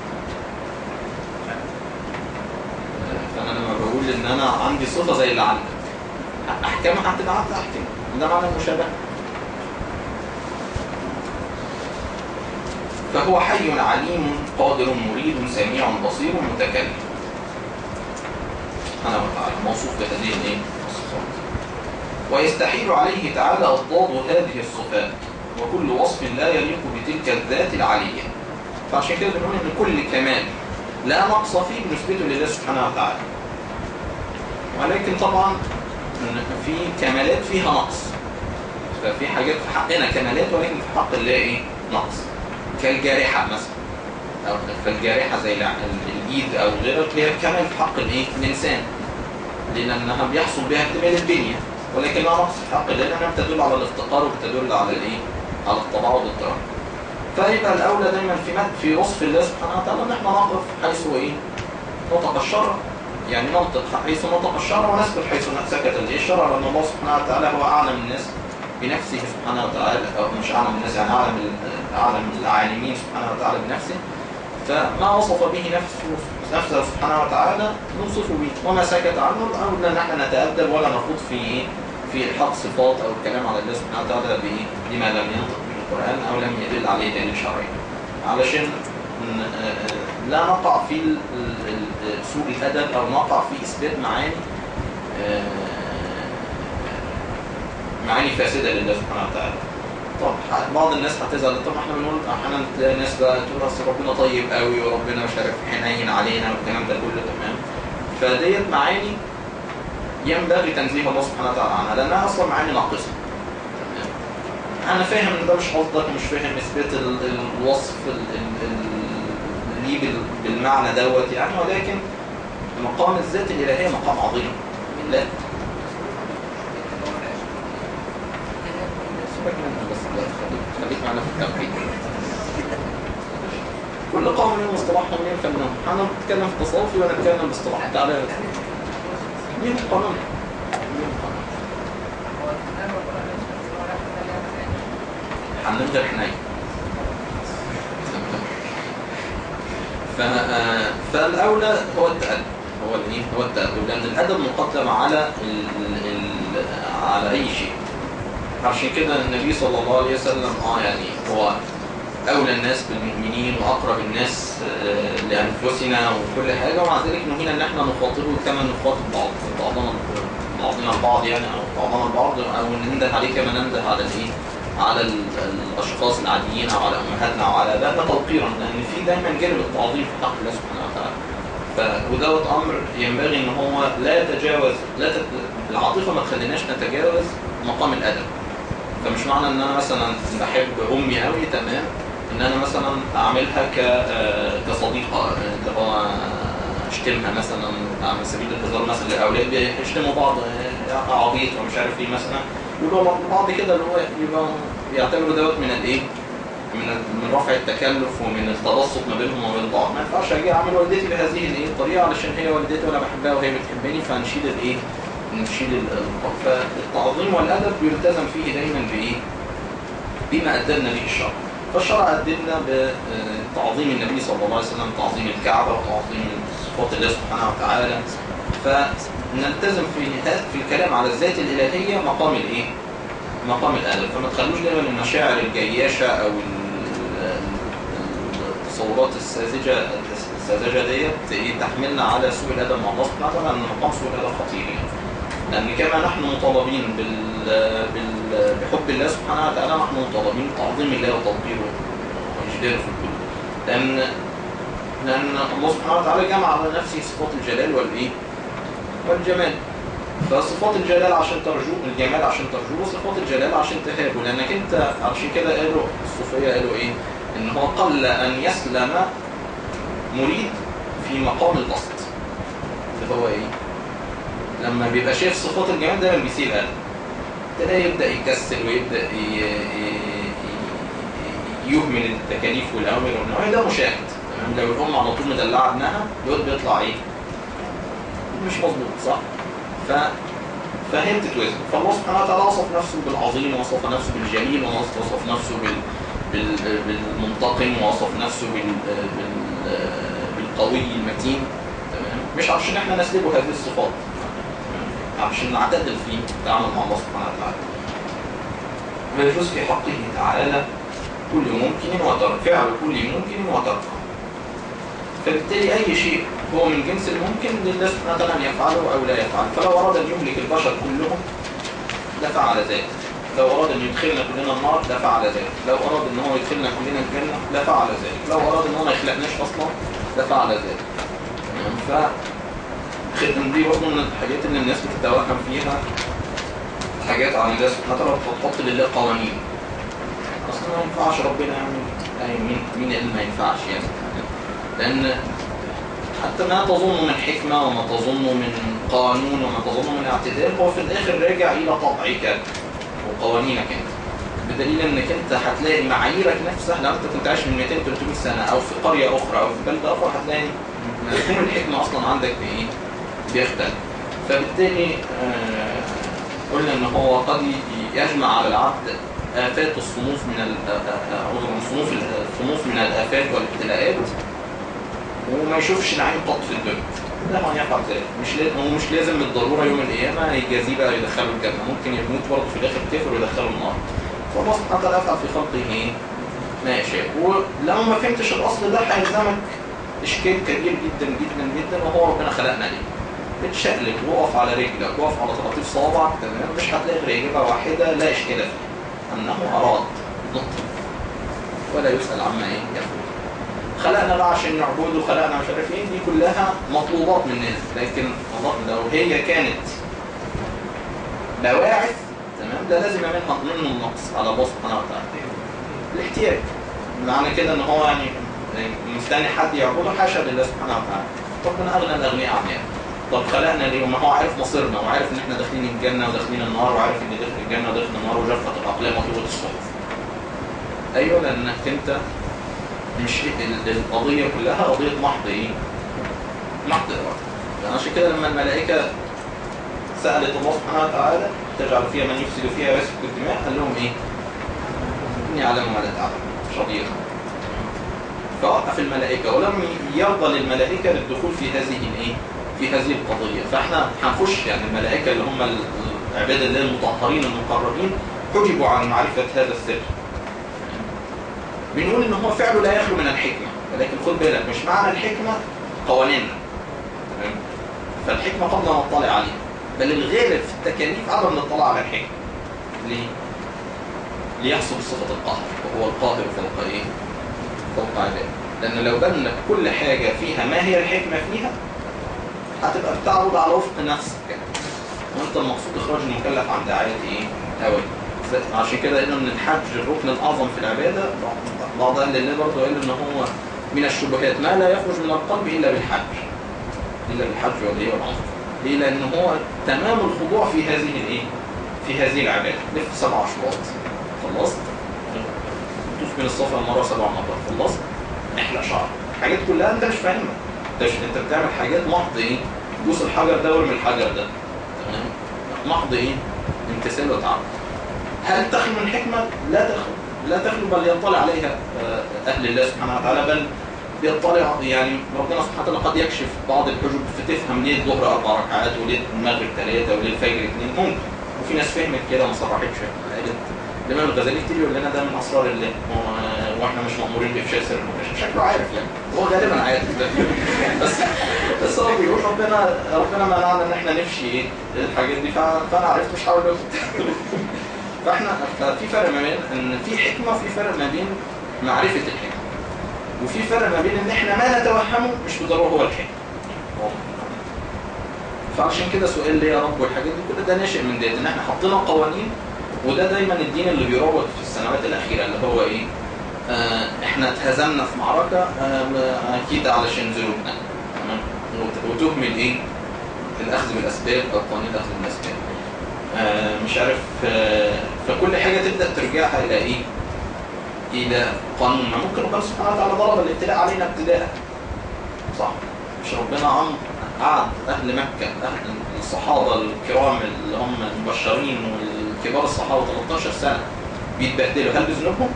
فأنا لما بقول إن أنا عندي صفة زي اللي عندك أحكامها هتبقى عندي أحكام ده معنى المشابهة فهو حي عليم قادر مريد سميع بصير متكلم سبحانه وتعالى موصوف بهذه الايه الصفات ويستحيل عليه تعالى اضداد هذه الصفات وكل وصف لا يليق بتلك الذات العليه فعشان كده بنقول ان كل كمال لا نقص فيه بنثبته لله سبحانه وتعالى ولكن طبعا إن في كمالات فيها نقص ففي حاجات في حقنا كمالات ولكن في حق الله ايه نقص كالجارحه مثلا أو فالجارحة زي الع- الإيد أو غيرها ليها كمال في حق الإيه؟ الإنسان لأنها بيحصل بها اكتمال البنية ولكن لا نقص في حق الله لأنها بتدل على الافتقار وبتدل على الإيه؟ على التباعد والضرر فيبقى الأولى دايما في مد في وصف الله سبحانه وتعالى إن إحنا نقف حيث إيه؟ نطق الشرع يعني ننطق حيث نطق الشرع ونسكت حيث سكت الإيه؟ الشرع لأن الله سبحانه وتعالى هو أعلم الناس بنفسه سبحانه وتعالى أو مش أعلم الناس يعني أعلم ال- أعلم العالمين سبحانه وتعالى بنفسه فما وصف به نفسه نفسه سبحانه وتعالى نوصف به وما سكت عنه أو ان احنا نتأدب ولا نخوض في إيه؟ في إلحاق صفات أو الكلام على الله سبحانه وتعالى بإيه؟ بما لم ينطق به القرآن أو لم يدل عليه دليل شرعي علشان ن- آه، آه، لا نقع في ال- ال- ال- سوء الأدب أو نقع في إثبات معاني آه، معاني فاسدة لله سبحانه وتعالى طب ح- بعض الناس هتزعل طب احنا بنقول احيانا تلاقي ناس بقى تقول اصل ربنا طيب قوي وربنا مش عارف حنين علينا والكلام ده كله تمام فديت معاني ينبغي تنزيه الله سبحانه وتعالى عنها لانها اصلا معاني ناقصه تمام انا فاهم ان ده مش قصدك مش فاهم اثبات ال- ال- الوصف ال- ال- ال- ليه بال- بالمعنى دوت يعني ولكن مقام الذات الالهيه مقام عظيم لا سيبك منها بس لا، خليك خليك معنا في التوحيد كل قوم لهم مصطلحهم وليهم فنهم احنا بنتكلم في تصوفي وانا بتكلم باصطلاح تعالى ليهم قانون ليهم قانون هنفضل حنين ف... آه، فالاولى هو التأدب هو الايه هو التأدب لان الادب مقدم على ال... ال... ال... على اي شيء عشان كده النبي صلى الله عليه وسلم اه يعني هو اولى الناس بالمؤمنين واقرب الناس آه، لانفسنا وكل حاجه ومع ذلك نهينا ان احنا نخاطبه كما نخاطب بعض بعضنا بعضنا البعض يعني او بعضنا البعض او ننده عليه كما ننده على الايه على ال- الاشخاص العاديين او على امهاتنا او على ابائنا توقيرا لان في دايما جانب التعظيم في حق الله سبحانه وتعالى ف- ودوت امر ينبغي ان هو لا يتجاوز لا تت... العاطفه ما تخليناش نتجاوز مقام الادب فمش معنى ان انا مثلا بحب امي قوي تمام ان انا مثلا اعملها ك آه، كصديقه آه، اللي هو اشتمها مثلا على سبيل الهزار مثلا الاولاد بيشتموا بعض آه، عبيط ومش عارف ايه مثلا يقولوا بعض كده اللي هو يبقى يعتبروا دوت من الايه؟ من من رفع التكلف ومن التبسط ما بينهم وبين بعض ما ينفعش اجي اعمل والدتي بهذه الايه الطريقه علشان هي والدتي وانا بحبها وهي بتحبني فنشيل الايه نشيل ال- فالتعظيم والادب يلتزم فيه دايما بايه بما ادبنا به الشرع فالشرع أدلنا بتعظيم النبي صلى الله عليه وسلم تعظيم الكعبة وتعظيم صفات الله سبحانه وتعالى فنلتزم في ه- في الكلام على الذات الإلهية مقام الإيه؟ مقام الأدب فما تخلوش دايما المشاعر الجياشة أو ال- ال- التصورات الساذجة الساذجة ديت إيه تحملنا على سوء الأدب مع الله سبحانه وتعالى لأن مقام سوء الأدب خطير يعني. لأن كما نحن مطالبين بال... بال... بحب الله سبحانه وتعالى نحن مطالبين بتعظيم الله وتوقيره وإجلاله في الكل لأن لأن الله سبحانه وتعالى جمع على نفسه صفات الجلال والإيه؟ والجمال فصفات الجلال عشان ترجوه الجمال عشان ترجوه وصفات الجلال عشان تهابه لأنك أنت عشان كده قالوا الصوفية قالوا إيه؟ إن هو قل أن يسلم مريد في مقام البسط اللي هو إيه؟ لما بيبقى شايف صفات الجمال دايما بيسيب قلب تلاقيه يبدا يكسل ويبدا ي- ي- ي- يهمل التكاليف والاوامر والنواهي ده مشاهد تمام لو الام على طول مدلعه ابنها الواد بيطلع ايه؟ مش مظبوط صح؟ ف فهي بتتوزن فالله سبحانه وتعالى وصف نفسه بالعظيم ووصف نفسه بالجميل ووصف نفسه بال بال بالمنتقم ووصف نفسه بال بال بالقوي المتين تمام مش عشان احنا نسلبه هذه الصفات عشان نعتدل في التعامل مع الله سبحانه وتعالى ما يجوز في حقه تعالى كل ممكن وترك فعل كل ممكن وترك فبالتالي أي شيء هو من جنس الممكن لله سبحانه وتعالى أن يفعله أو لا يفعله فلو أراد أن يهلك البشر كلهم لفعل ذلك لو أراد أن يدخلنا كلنا النار لفعل ذلك لو أراد أن هو يدخلنا كلنا الجنة لفعل ذلك لو أراد أن هو ما يخلقناش أصلا لفعل ذلك تمام؟ ف الخدمة دي برضه من الحاجات اللي الناس بتتوهم فيها حاجات عن الله سبحانه وتعالى بتحط لله قوانين اصلا ما ينفعش ربنا يعني يعني مين مين اللي ما ينفعش يعني لان حتى ما تظن من حكمة وما تظن من قانون وما تظن من اعتدال هو في الاخر راجع الى طبعك وقوانينك انت بدليل انك انت هتلاقي معاييرك نفسها لو انت كنت عايش من 200 300 سنه او في قريه اخرى او في بلده اخرى هتلاقي مفهوم الحكمه اصلا عندك بايه؟ بيختلف فبالتالي آه، قلنا ان هو قد ي- يجمع على العبد آفات الصنوف من ال- آه، آه، آه، عذرا صنوف ال- الصنوف من الآفات والابتلاءات وما يشوفش نعيم قط في الدنيا ده هو يفعل ذلك مش لازم هو مش لازم بالضروره يوم القيامه يجازيه بقى يدخله الجنه ممكن يموت برضه في الاخر كفر ويدخله النار فالله سبحانه وتعالى يفعل في خلقه ايه؟ ما يشاء ولو ما فهمتش الاصل ده هيلزمك اشكال كبير جدا جدا جدا وهو ربنا خلقنا ليه بتشقلب وقف على رجلك وقف على طراطيف صوابعك تمام مش هتلاقي غير اجابه واحده لا اشكال فيها انه اراد نقطه ولا يسال عما ايه يفعل خلقنا بقى عشان نعبده خلقنا مش عارف ايه دي كلها مطلوبات مننا لكن الله لو هي كانت بواعث تمام ده لازم منها منه النقص على الله سبحانه وتعالى الاحتياج معنى كده ان هو يعني مستني حد يعبده حاشا لله سبحانه وتعالى ربنا اغنى الاغنياء عننا طب خلقنا ليه ما هو عارف مصيرنا وعارف ان احنا داخلين الجنه وداخلين النار وعارف ان داخل الجنه وداخل النار وجفت الاقلام وطوبت الصحف ايوه لانك انت مش ال- القضيه كلها قضيه محض ايه؟ محض اراده يعني عشان كده لما الملائكه سالت الله سبحانه وتعالى تجعل فيها من يفسد فيها ويسفك الدماء قال لهم ايه؟ اني اعلم ما لا تعلم شطير فوقف الملائكه ولم يرضى للملائكه للدخول في هذه الايه؟ في هذه القضيه فاحنا هنخش يعني الملائكه اللي هم ال- العباد الله المطهرين المقربين حجبوا عن معرفه هذا السر بنقول ان هو فعله لا يخلو من الحكمه ولكن خد بالك مش معنى الحكمه قوانيننا تمام؟ فالحكمه قبل ان نطلع عليها بل الغالب في التكاليف عدم الاطلاع على الحكمه ليه؟ ليحصل صفه القهر وهو القاهر فوق ايه؟ فوق عباده لان لو بان كل حاجه فيها ما هي الحكمه فيها هتبقى بتعرض على وفق نفسك وانت المقصود اخراج المكلف عن دعايه ايه؟ هوى عشان كده قلنا ان الحج الركن الاعظم في العباده بعض اهل الله برضه قال ان هو من الشبهات ما لا يخرج من القلب الا بالحج الا بالحج والايه والعمره ليه؟ لان هو تمام الخضوع في هذه الايه؟ في هذه العباده لف سبع اشواط خلصت؟ طوف من الصفا مره سبع مرات خلصت؟ احلق شعر الحاجات كلها انت مش فاهمها انت مش انت بتعمل حاجات محض ايه؟ دوس الحجر ده وارمي الحجر ده تمام؟ محض ايه؟ امتثال وتعب هل تخلو من حكمة؟ لا تخلو لا تخلو بل يطلع عليها آه، اهل الله سبحانه وتعالى بل بيطلع يعني ربنا سبحانه وتعالى قد يكشف بعض الحجب فتفهم ليه الظهر اربع ركعات وليه المغرب ثلاثه وليه الفجر اثنين ممكن وفي ناس فهمت كده ما صرحتش قالت الامام الغزالي كتير يقول لنا ده من اسرار الله و- واحنا مش مامورين بافشاء سر مش شكله عارف يعني هو غالبا عارف ده بس بس هو بيقول ربنا ربنا منعنا ان احنا نفشي ايه الحاجات دي فأنا- فانا عرفت مش هقول له فاحنا ففي فرق ما بين ان في حكمه وفي فرق ما بين معرفه الحكمه وفي فرق ما بين ان احنا ما نتوهمه مش بالضروره هو الحكمه فعشان كده سؤال ليه يا رب والحاجات دي كل ده ناشئ من ديت ان احنا حطينا قوانين وده دايما الدين اللي بيروج في السنوات الاخيره اللي هو ايه آه احنا اتهزمنا في معركه آه اكيد علشان ذنوبنا تمام وت- وتهمل ايه الاخذ بالاسباب او قوانين الاخذ بالاسباب آه مش عارف آه فكل حاجه تبدا ترجعها الى ايه الى قانون ما ممكن ربنا سبحانه وتعالى ضرب الابتلاء علينا ابتداء صح مش ربنا عم قعد اهل مكه اهل الصحابه الكرام اللي هم المبشرين والكبار الصحابه 13 سنه بيتبهدلوا هل بذنوبهم؟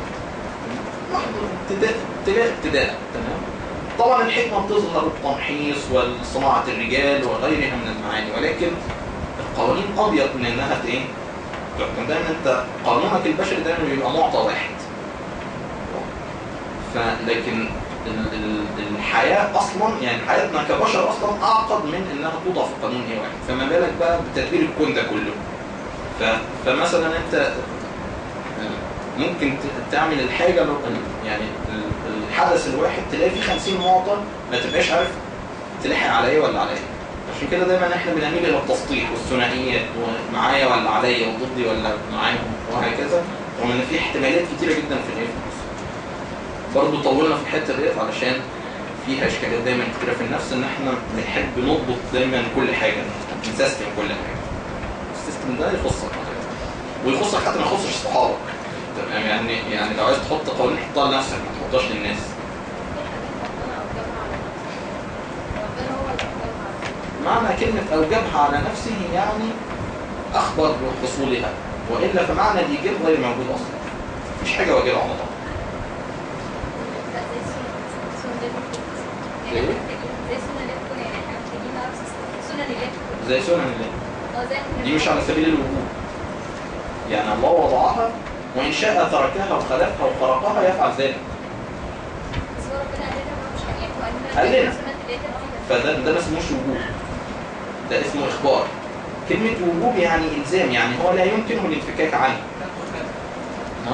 ابتداء ابتداء ابتداء تمام طبعا الحكمه بتظهر التمحيص وصناعه الرجال وغيرها من المعاني ولكن القوانين ابيض من انها ت- ايه؟ تحكم دايما انت قانونك البشري دايما بيبقى معطى واحد فلكن ال- ال- الحياة أصلا يعني حياتنا كبشر أصلا أعقد من إنها توضع في قانون إيه واحد فما بالك بقى بتدبير الكون ده كله ف... فمثلا أنت آه، ممكن ت- تعمل الحاجة لو يعني ال- الحدث الواحد تلاقي فيه 50 معطى ما تبقاش عارف تلحق على إيه ولا على إيه عشان كده دايما احنا بنميل الى التسطيح والثنائيات ومعايا ولا عليا وضدي ولا معاهم وهكذا رغم ان في احتمالات كتيره جدا في الايه في النص. برضه طولنا في الحته ديت علشان فيها اشكاليات دايما كتيره في النفس ان احنا بنحب نضبط دايما كل حاجه نسيستم كل حاجه السيستم ده يخصك ويخصك حتى ما يخصش صحابك تمام يعني يعني لو عايز تحط قوانين حطها لنفسك ما تحطهاش للناس ربنا هو اللي أوجبها على نفسه. معنى كلمة أوجبها على نفسه يعني أخبر بحصولها وإلا فمعنى الإيجاب غير موجود أصلا مفيش حاجة واجبة على طبعا لا زي السنة السنة اللي بتكون إيه؟ يعني إحنا محتاجين زي السنة اللي بتكون يعني احنا محتاجين نعرف السنة اللي بتكون زي سنن الله اه زي احنا دي مش على سبيل الوجوب يعني الله وضعها وإن شاء تركها وخلقها وخرقها يفعل ذلك بس هو ربنا قال لنا إن هو مش يعني هو قال قال لنا لنا. السنة اللي هي فده ده ما اسموش وجوب ده اسمه إخبار كلمة وجوب يعني إلزام يعني هو لا يمكنه الانفكاك عنه ها؟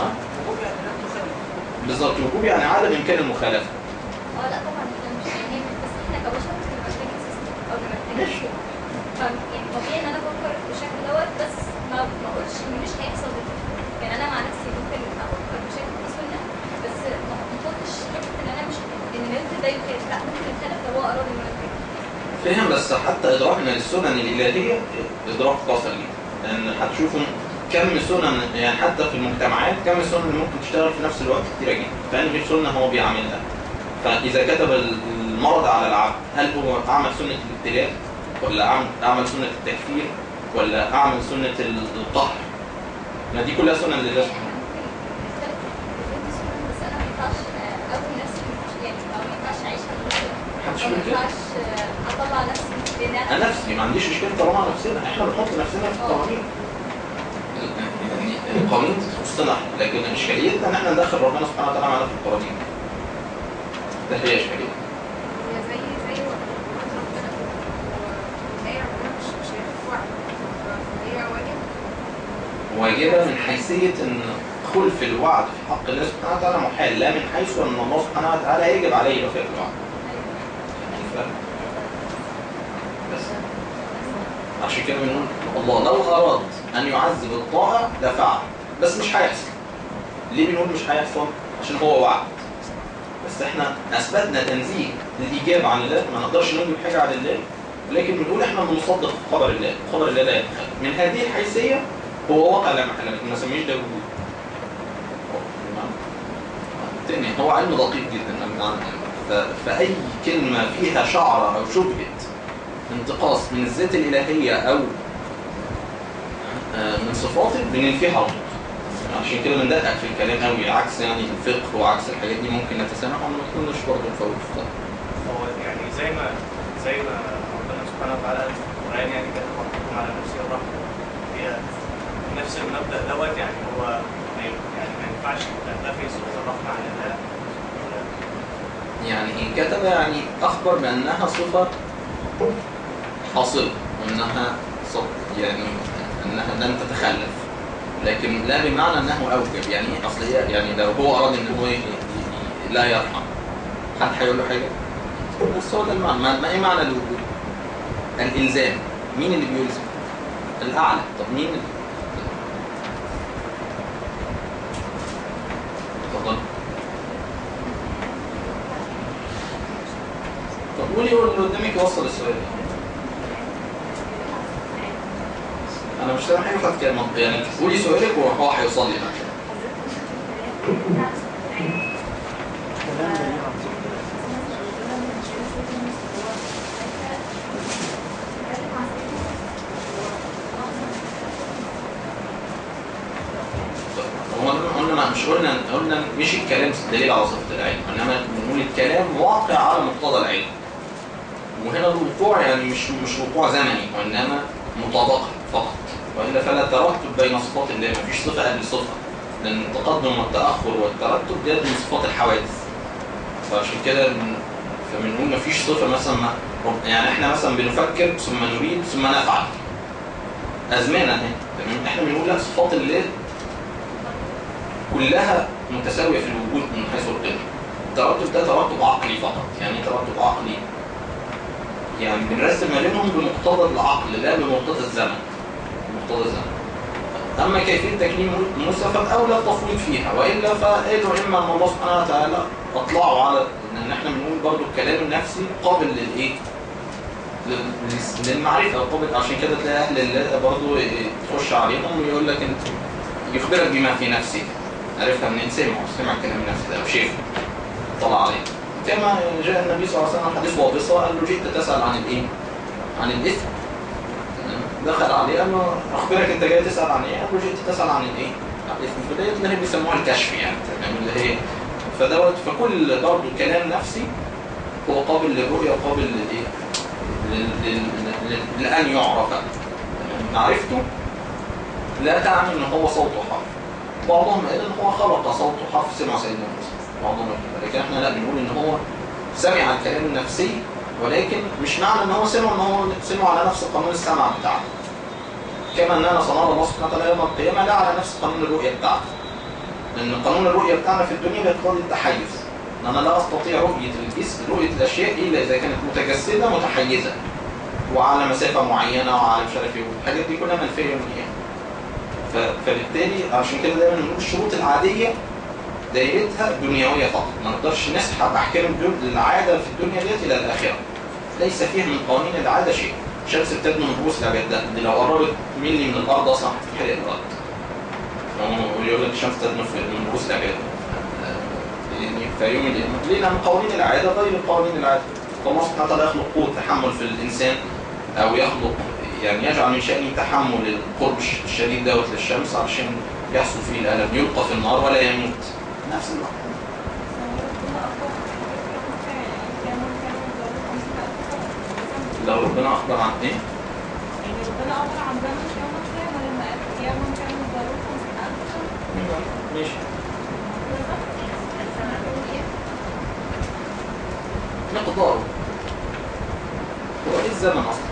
بالظبط وجوب يعني عدم إمكان المخالفة اه لا طبعا احنا مش يعني بس احنا كبشر بنبقى محتاجين سيستم او بنبقى محتاجين ماشي. شغل. ف- يعني طبيعي ان انا افكر بالشكل دوت بس ما ما اقولش ان مش هيحصل ده. يعني انا مع نفسي ممكن افكر بشكل في سنه بس ما ما احطش حته ان انا مش ان ممكن ده يخالف لا ممكن يخالف لو هو اراد انه يخالف فهم بس حتى إدراكنا للسنن الإلهية إدراك قاصر جدا لأن هتشوفوا كم سنن يعني حتى في المجتمعات كم السنن اللي ممكن تشتغل في نفس الوقت كتيرة جدا فأنهي سنة هو بيعملها فإذا كتب المرض على العبد هل هو أعمل سنة الابتلاء ولا أعمل- أعمل سنة التكفير ولا أعمل سنة القهر ما دي كلها سنن لله يعني سبحانه احنا ممكن نختلف في الفكر سنن بس انا ما ينفعش آه، اقوي نفسي يعني او ما ينفعش اعيشها بالطريقة دي. محدش او ما يقول كده ينفعش آه، اطلع نفسي لان أنا انا نفسي ما عنديش إشكال طالما نفسنا إحنا بنحط نفسنا في القوانين يعني القوانين تخصنا إحنا، لكن إشكاليتنا إن إحنا ندخل ربنا سبحانه وتعالى معانا في القوانين ده هي إشكالية هي زي زي وعد ربنا وهي ربنا مش مش هيخلف وعد فهي واجب واجبة من حيثية إن خلف الوعد في حق الله سبحانه وتعالى محال لا من حيث أن الله سبحانه وتعالى يجب عليه وفاء الوعد يعني الفرق بس عشان كده بنقول الله لو أراد أن يعذب الطاعة لفعل بس مش هيحصل ليه بنقول مش هيحصل؟ عشان هو وعد بس احنا اثبتنا تنزيه الايجاب عن الله ما نقدرش ننجب حاجه عن الله لكن بنقول احنا بنصدق خبر الله خبر الله لا يتخلف من هذه الحيثيه هو واقع لا محل لكن ما نسميش ده وجود تاني هو علم دقيق جدا ف- فاي كلمه فيها شعره او شبهه انتقاص من الذات الالهيه او آه، من صفاته بننفيها على طول عشان كده بندقق في الكلام قوي عكس يعني الفقه وعكس الحاجات دي ممكن نتسامح وما كناش برضه نفوت في ده. هو يعني زي ما زي ما ربنا سبحانه وتعالى قال في القرآن يعني كده ربكم على نفسه الرحمة هي نفس المبدأ دوت يعني هو ما ي- يعني ما ينفعش تختفي صورة الرحمة عن الله ولا- يعني إن كتب يعني أخبر بأنها صفة حاصلة وأنها صف يعني أنها لن تتخلف لكن لا بمعنى أنه أوجب يعني إيه؟ أصل هي يعني لو هو أراد أن هو ي- ي- لا يرحم حد هيقول له حاجة؟ بس هو ده المعنى ما ما إيه معنى الوجوب؟ الإلزام مين اللي بيلزم؟ الأعلى طب مين اللي اتفضل طب قولي قول اللي قدامك يوصل السؤال انا مش سامع حاجه فاتك يعني قولي سؤالك وهو هيوصل لي بقى هو قلنا ما مش قلنا قلنا مش الكلام دليل على صفه العلم انما بنقول الكلام واقع على مقتضى العلم وهنا الوقوع يعني مش مش وقوع زمني وانما مطابقه فقط والا فلا ترتب بين صفات الله ما فيش صفه قبل صفه لان التقدم والتاخر والترتب ده من صفات الحوادث فعشان كده بن- فبنقول ما فيش صفه مثلا ما يعني احنا مثلا بنفكر ثم نريد ثم نفعل ازمنه اهي تمام احنا بنقول لا صفات الله كلها متساويه في الوجود من حيث القدر الترتب ده ترتب عقلي فقط يعني إيه ترتب عقلي يعني بنرسم ما بينهم بمقتضى العقل لا بمقتضى الزمن بمقتضى الزمن اما كيفيه تكليم موسى فالاولى التفويض فيها والا فقالوا اما ان الله سبحانه وتعالى اطلعوا على ان احنا بنقول برضو الكلام النفسي قابل للايه؟ لل- للمعرفه قابل عشان كده تلاقي اهل الله برضو تخش عليهم ويقول لك انت يخبرك بما في نفسك عرفها منين سمعوا سمع الكلام النفسي ده وشافه طلع عليه كما جاء النبي صلى الله عليه وسلم حديث وابصه قال له جئت تسال عن الايه؟ عن الاثم تمام؟ دخل عليه قال له اخبرك انت جاي تسال عن ايه؟ قال له جئت تسال عن الايه؟ عن الاثم فديت اللي هي بيسموها الكشف يعني تمام اللي هي فدوت فكل برضه كلام نفسي هو قابل للرؤيه وقابل للايه؟ لل- لل- لل- لان يعرف تمام؟ معرفته لا تعني ان هو صوته حرف بعضهم قال ان هو خلق صوته حرف سمع سيدنا موسى بعضهم قال كده لكن احنا لا بنقول ان هو سمع الكلام النفسي ولكن مش معنى ان هو سمع ان هو سمع على نفس قانون السمع بتاعه كما اننا سنرى الله سبحانه وتعالى يوم القيامه لا على نفس قانون الرؤيه بتاعته لان قانون الرؤيه بتاعنا في الدنيا بيقتضي التحيز ان انا لا استطيع رؤيه الجسم رؤيه الاشياء الا اذا كانت متجسده متحيزه وعلى مسافه معينه وعلى مش عارف ايه الحاجات دي كلها منفيه من القيامه ف- فبالتالي عشان كده دايما نقول الشروط العاديه دايرتها دنيويه فقط ما نقدرش نسحب احكام الدن- العاده في الدنيا ديت الى الاخره ليس فيها من قوانين العاده شيء الشمس بتدنو من رؤوس العباد ده دي لو قربت ملي من الارض اصلا هتتحرق الارض هو يقول لك الشمس تدنو في- من رؤوس العباد آه، يعني في يوم القيامه ليه؟ لان قوانين العاده غير قوانين العاده فالله سبحانه وتعالى يخلق قوه تحمل في الانسان او يخلق يعني يجعل من شأنه تحمل القرب الشديد دوت للشمس علشان يحصل فيه الألم يلقى في النار ولا يموت نفس المعنى لو ربنا أخبر عن إيه؟ يعني ربنا أخبر عن زمن يوم القيامة لما قال يوم كان مقداره 50000 سنة ماشي مقداره هو إيه الزمن أصلا؟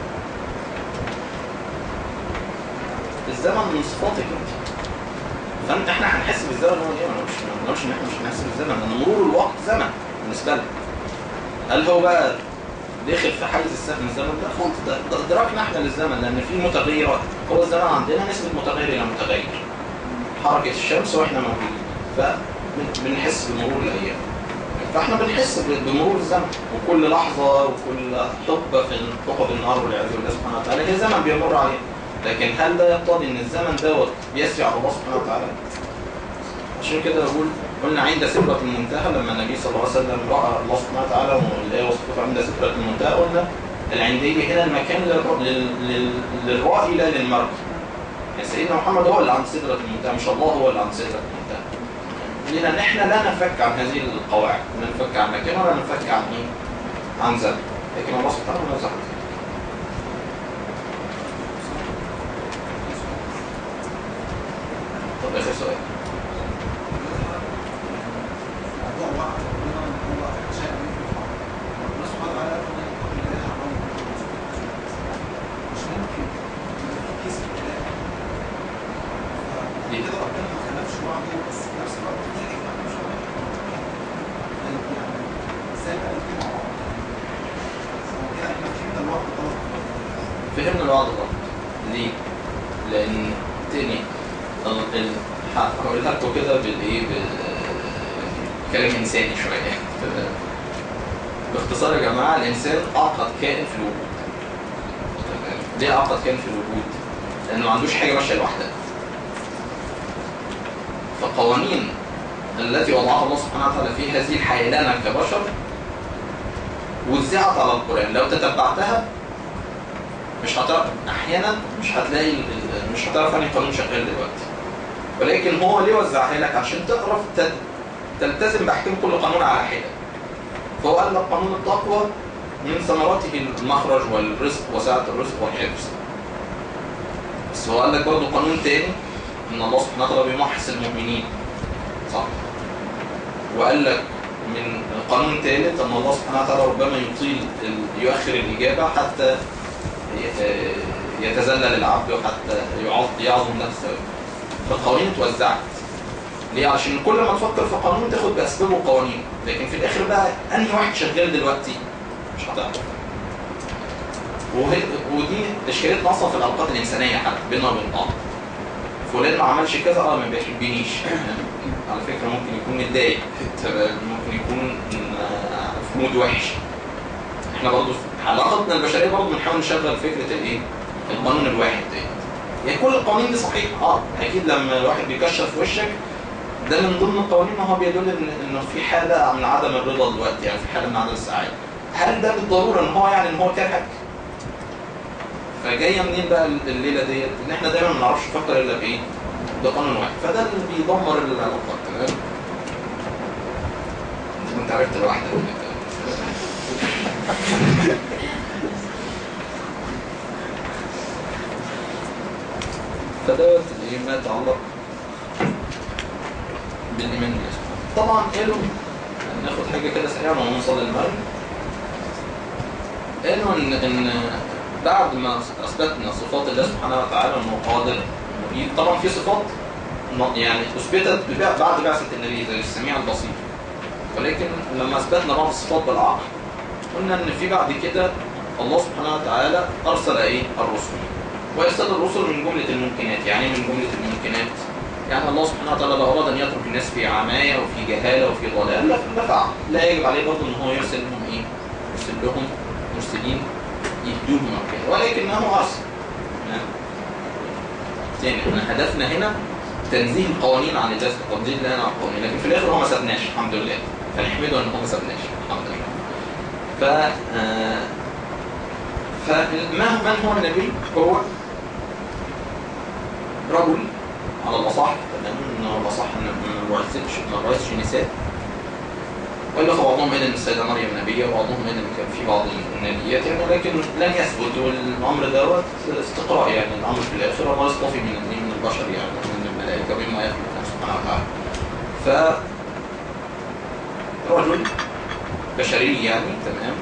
الزمن من صفاتك أنت فانت احنا هنحس بالزمن هو ايه؟ ما مش ما نقولش ان احنا مش هنحس بالزمن لان مرور الوقت زمن بالنسبه لك. هل هو بقى داخل في حيز الزمن الزمن ده خلاص ده ده ادراكنا احنا للزمن لان في متغيرات هو الزمن عندنا نسبه متغير الى متغير. حركه الشمس واحنا موجودين فبنحس بمرور الايام. فاحنا بنحس ب- بمرور الزمن وكل لحظه وكل حقبه في حقب النهار والعياذ بالله سبحانه وتعالى هي زمن بيمر عليه. لكن هل ده يقتضي ان الزمن دوت بيسري على الله سبحانه وتعالى؟ عشان كده بقول قلنا عند سدرة المنتهى لما النبي صلى الله عليه وسلم رأى الله سبحانه وتعالى واللي هي وصفته عند سدرة المنتهى قلنا العندية هنا المكان للر- لل- لل- للرائي لا للمرء يعني سيدنا محمد هو اللي عند سدرة المنتهى مش الله هو اللي عند سدرة المنتهى لأن احنا لا ننفك عن هذه القواعد لا ننفك عن مكانه ولا ننفك عن ايه؟ عن ذلك لكن الله سبحانه منزه عن ذلك طب اخر سؤال موضوع وعد ربنا ان هو شاء به في الحرب ربنا سبحانه وتعالى قال لنا يتقي الله حرام مش ممكن يبقى في كيس في الكلام ليه؟ كده ربنا ما خلفش وعده بس في نفس الوقت في حكمه مش وعده طيب يعني ازاي بقى الاثنين مع بعض؟ هو كده احنا فهمنا الوعد غلط فهمنا الوعد غلط ليه؟ لأن تاني ال- ال- ه- هقولها لكم كده بالايه بالكلام انساني شويه باختصار يا جماعه الانسان اعقد كائن في الوجود تمام؟ ليه اعقد كائن في الوجود؟ لانه ما عندوش حاجه ماشيه لوحدها فالقوانين التي وضعها الله سبحانه وتعالى في هذه الحياه لنا كبشر وزعت على القران لو تتبعتها مش هتعرف احيانا مش هتلاقي ال- ال- مش هتعرف انهي قانون شغال دلوقتي ولكن هو ليه وزعها لك عشان تعرف تل- تلتزم باحكام كل قانون على حده فهو قال لك قانون التقوى من ثمراته المخرج والرزق وسعه الرزق والحفظ بس هو قال لك برضه قانون تاني ان الله سبحانه وتعالى بيمحص المؤمنين صح وقال لك من قانون ثالث ان الله سبحانه وتعالى ربما يطيل ال- يؤخر الاجابه حتى ي- يتذلل العبد وحتى يعظ- يعظم له الثواب فالقوانين اتوزعت ليه؟ عشان كل ما تفكر في قانون تاخد باسبابه وقوانينه لكن في الاخر بقى انهي واحد شغال دلوقتي مش هتعرف وهي ودي اشكاليتنا اصلا في العلاقات الانسانيه حتى بيننا وبين بعض فلان ما عملش كذا اه ما بيحبنيش على فكره ممكن يكون متضايق تمام؟ ممكن يكون آه، في مود وحش احنا برضه في علاقتنا البشريه برضه بنحاول نشغل فكره الايه؟ القانون الواحد ده يعني كل القوانين دي صحيحه اه اكيد لما الواحد بيكشف في وشك ده من ضمن القوانين ما هو بيدل ان انه في حاله من عدم الرضا دلوقتي يعني في حاله من عدم السعاده هل ده بالضروره ان هو يعني ان هو كرهك؟ فجايه منين بقى الليله ديت؟ ان احنا دايما ما بنعرفش نفكر الا بايه؟ بقانون واحد فده اللي بيدمر العلاقات تمام؟ انت عرفت لوحدك فدوت ايه ما يتعلق بالايمان بالله طبعا قالوا ناخد حاجه كده سريعه ونوصل للمغرب قالوا ان ان بعد ما اثبتنا صفات الله سبحانه وتعالى انه قادر مريد طبعا في صفات ن- يعني اثبتت ببع- بعد بعثه النبي زي السميع البصير ولكن لما اثبتنا بعض الصفات بالعقل قلنا ان في بعد كده الله سبحانه وتعالى ارسل ايه الرسل ويرسل الرسل من جمله الممكنات يعني إيه من جمله الممكنات يعني الله سبحانه وتعالى لو اراد ان يترك الناس في عمايه وفي جهاله وفي ضلال لا- لا فعل لا يجب عليه برضه ان هو يرسل لهم ايه؟ يرسل لهم مرسلين يهدوهم او كده ولكنه ارسل تمام؟ تاني احنا هدفنا هنا تنزيه القوانين عن الله تنزيه الله عن القوانين لكن في الاخر هو ما سابناش الحمد لله فنحمده ان هو ما سابناش الحمد لله ف آه، فما من هو النبي هو رجل على الاصح تمام انه الاصح ان ما بعثتش ما بعثش نساء والا فبعضهم قال ان السيده مريم نبيه وبعضهم قال ان كان في بعض النبيات يعني ولكن لم يثبت والامر دوت استقراء يعني الامر في الاخر الله يصطفي من من البشر يعني من الملائكه بما يخلق الله سبحانه وتعالى ف رجل بشري يعني تمام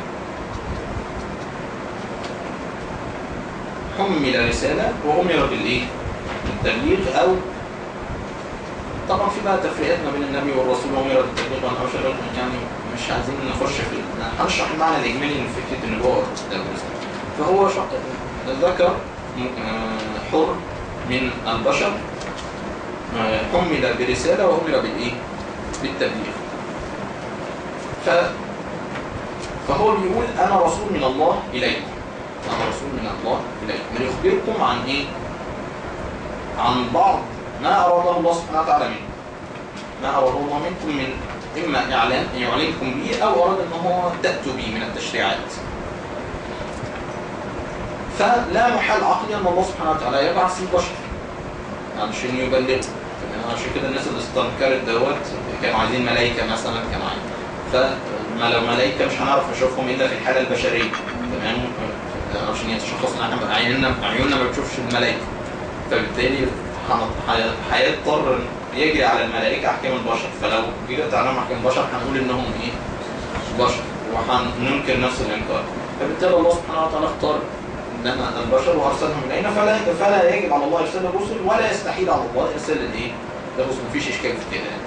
حمل رسالة وأمر بالإيه؟ بالتبليغ أو طبعا في بقى تفريقات ما بين النبي والرسول وأمر بالتبليغ وأن أبشر لكم يعني مش عايزين نخش في ال- هنشرح المعنى الإجمالي من فكرة النبوة والرسالة فهو شق- ذكر م- آه، حر من البشر آه، حمل برسالة وأمر بالإيه؟ بالتبليغ ف فهو بيقول أنا رسول من الله إليكم أنا رسول من الله إليكم ليخبركم عن إيه؟ عن بعض ما أراده الله سبحانه وتعالى منكم ما أراده الله منكم من إما إعلان يعلمكم به أو أراد أن هو تأتوا به من التشريعات فلا محال عقلي أن الله سبحانه وتعالى يبعث البشر علشان يبلغوا تمام عشان كده الناس اللي استنكرت دوت كانوا عايزين ملائكه مثلا كانوا عايزين فما لو ملائكه مش هنعرف نشوفهم الا في الحاله البشريه تمام عشان يتشخص ان احنا عيوننا عيوننا ما بتشوفش الملائكه فبالتالي هن- هي- هيضطر يجري على الملائكه احكام البشر فلو جيت عليهم احكام البشر هنقول انهم ايه بشر وهننكر نفس الانكار فبالتالي الله سبحانه وتعالى اختار لنا البشر وارسلهم الينا فلا فلا يجب على الله ارسال الرسل ولا يستحيل على الله ارسال الايه؟ الرسل مفيش اشكال في كده يعني.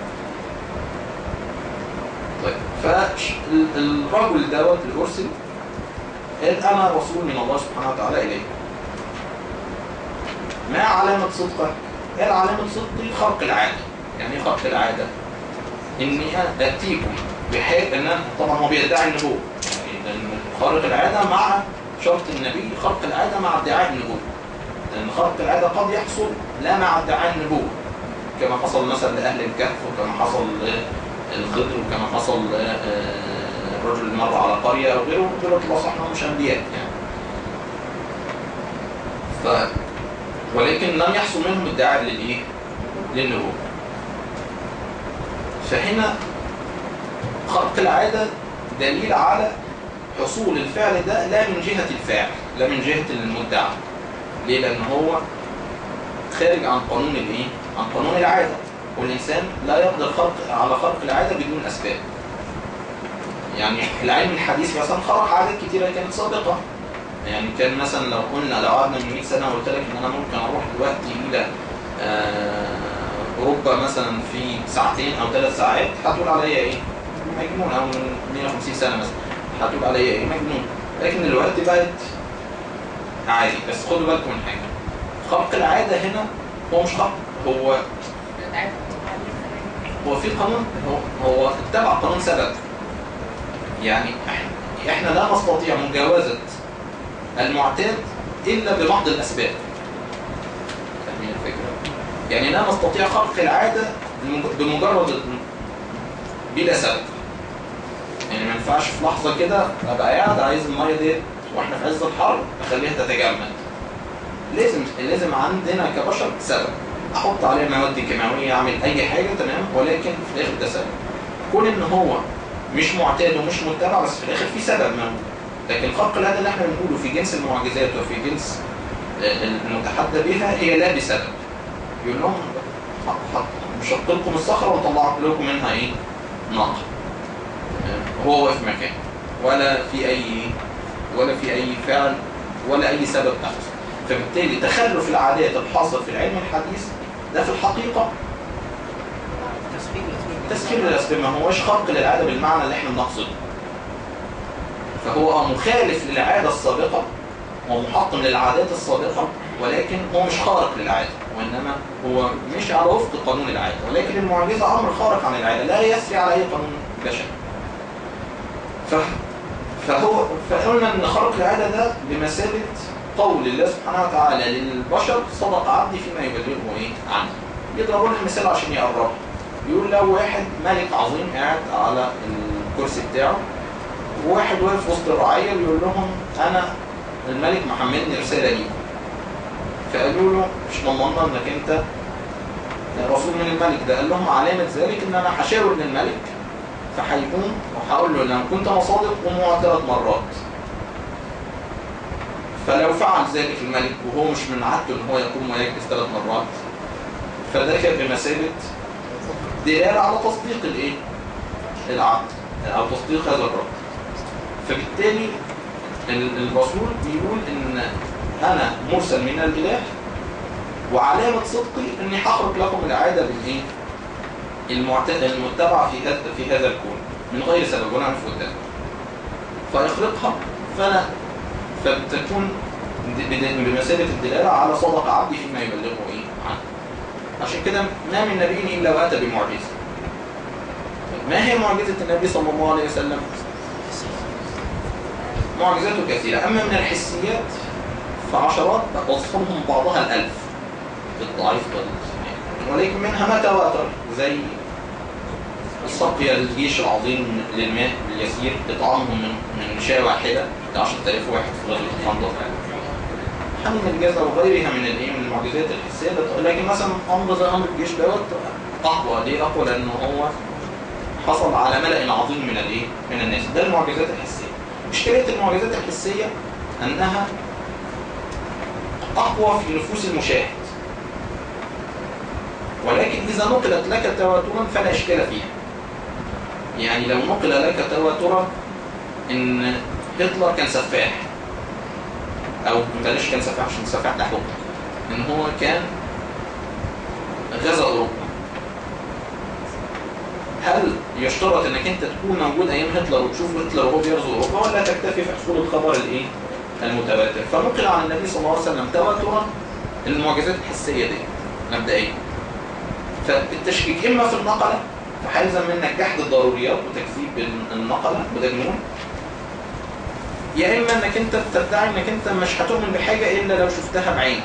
طيب فالرجل دوت اللي ارسل قال انا رسول من الله سبحانه وتعالى اليه ما علامة صدقك؟ قال علامة صدقي خرق العادة يعني ايه خرق العادة؟ اني اتيكم بحيث ان أنا- طبعا هو بيدعي النبوة يعني لان خارق العادة مع شرط النبي خرق العادة مع ادعاء النبوة لان خرق العادة قد يحصل لا مع ادعاء النبوة كما حصل مثلا لأهل الكهف وكما حصل للخضر وكما حصل الرجل اللي مر على قرية أو غيره دول الله صح إنهم مش أنبياء يعني ف ولكن لم يحصل منهم ادعاء للإيه؟ للنبوة فهنا خرق العادة دليل على حصول الفعل ده لا من جهة الفاعل لا من جهة المدعى ليه؟ لأن هو خارج عن قانون الايه؟ عن قانون العادة والإنسان لا يقدر خرق على خرق العادة بدون أسباب يعني العلم الحديث مثلا خرق عادات كتيرة كانت سابقة يعني كان مثلا لو قلنا لو قعدنا من 100 سنة وقلت لك إن أنا ممكن أروح دلوقتي إلى آه، أوروبا مثلا في ساعتين أو ثلاث ساعات هتقول عليا إيه؟ مجنون أو من 150 سنة مثلا هتقول عليا إيه؟ مجنون لكن دلوقتي بقت عادي بس خدوا بالكم من حاجة خرق العادة هنا هو مش خرق هو هو في قانون هو هو اتبع قانون سبب يعني إح- احنا لا نستطيع مجاوزة المعتاد الا ببعض الاسباب فاهمين الفكرة؟ يعني لا نستطيع خرق العادة بمج- بمجرد بلا سبب يعني ما ينفعش في لحظة كده ابقى قاعد عايز المية دي واحنا في عز الحر اخليها تتجمد لازم لازم عندنا كبشر سبب احط عليها مواد كيماويه اعمل اي حاجه تمام ولكن في الاخر ده سبب كون ان هو مش معتاد ومش متبع بس في الاخر في سبب موجود لكن خرق العاده اللي احنا بنقوله في جنس المعجزات وفي جنس آه، المتحدى بها هي لا بسبب يقول لهم ح- ح- مشق لكم الصخره وطلعت لكم منها ايه؟ ناقه تمام؟ هو واقف مكانه ولا في اي ولا في اي فعل ولا اي سبب تحصل فبالتالي تخلف العادات الحاصل في العلم الحديث ده في الحقيقه تسخين الاسباب تسخير الاسباب ما هوش خرق للعاده بالمعنى اللي احنا بنقصده فهو آه مخالف للعاده السابقه ومحطم للعادات السابقه ولكن هو مش خارق للعاده وانما هو مش على وفق قانون العاده ولكن المعجزه امر خارق عن العاده لا يسري على اي قانون بشري ف... فهو فقلنا ان خرق العاده ده بمثابه قول الله سبحانه وتعالى للبشر صدق عبدي فيما يبلغه ايه عنه يضربوا لنا مثال عشان يقربوا يقول لو واحد ملك عظيم قاعد على الكرسي بتاعه وواحد واقف وسط الرعيه بيقول لهم انا الملك محمدني رساله ليكم فقالوا له مش ضمننا انك انت رسول من الملك ده قال لهم علامه ذلك ان انا هشاور للملك فهيقوم وهقول له لو كنت انا صادق قوموا ثلاث مرات فلو فعل ذلك الملك وهو مش من عادته ان هو يقوم ويجلس ثلاث مرات فده كان بمثابه دلاله على تصديق الايه؟ العقد او تصديق هذا الرد فبالتالي ال- الرسول بيقول ان انا مرسل من الاله وعلامه صدقي اني هخرج لكم العاده بالايه؟ المعتاد المتبع في هذا في هذا الكون من غير سبب ونعرف قدام فيخلقها فانا فبتكون د- بد- بمثابه الدلاله على صدق عبدي فيما يبلغه ايه عنه عشان كده ما من نبي الا واتى بمعجزه ما هي معجزه النبي صلى الله عليه وسلم معجزاته كثيره اما من الحسيات فعشرات وصفهم بعضها الالف بالضعيف والصحيح ولكن منها ما تواتر زي سقي الجيش العظيم للماء اليسير اطعامهم من من شاة واحده ل 10000 واحد في غزوه الخندق امتحان الإنجاز أو غيرها من الإيه من المعجزات الحسية ده- لكن مثلا أمر زي أمر الجيش دوت أقوى ليه أقوى لأنه هو حصل على ملأ عظيم من الإيه من الناس ده المعجزات الحسية مشكلة المعجزات الحسية أنها أقوى في نفوس المشاهد ولكن إذا نقلت لك تواترا فلا إشكال فيها يعني لو نقل لك تواترا إن هتلر كان سفاح أو بلاش كان سفاح عشان سفاح ده حكم إن هو كان غزا أوروبا هل يشترط انك انت تكون موجود ايام هتلر وتشوف هتلر وهو بيغزو اوروبا ولا تكتفي في حصول الخبر الايه المتواتر فنقل عن النبي صلى الله عليه وسلم تواترا المعجزات الحسيه دي مبدئيا فالتشكيك اما في النقله فهيلزم منك جحد الضروريات وتكذيب النقله وده جنون يا اما انك انت تدعي انك انت مش هتؤمن بحاجه الا لو شفتها بعينك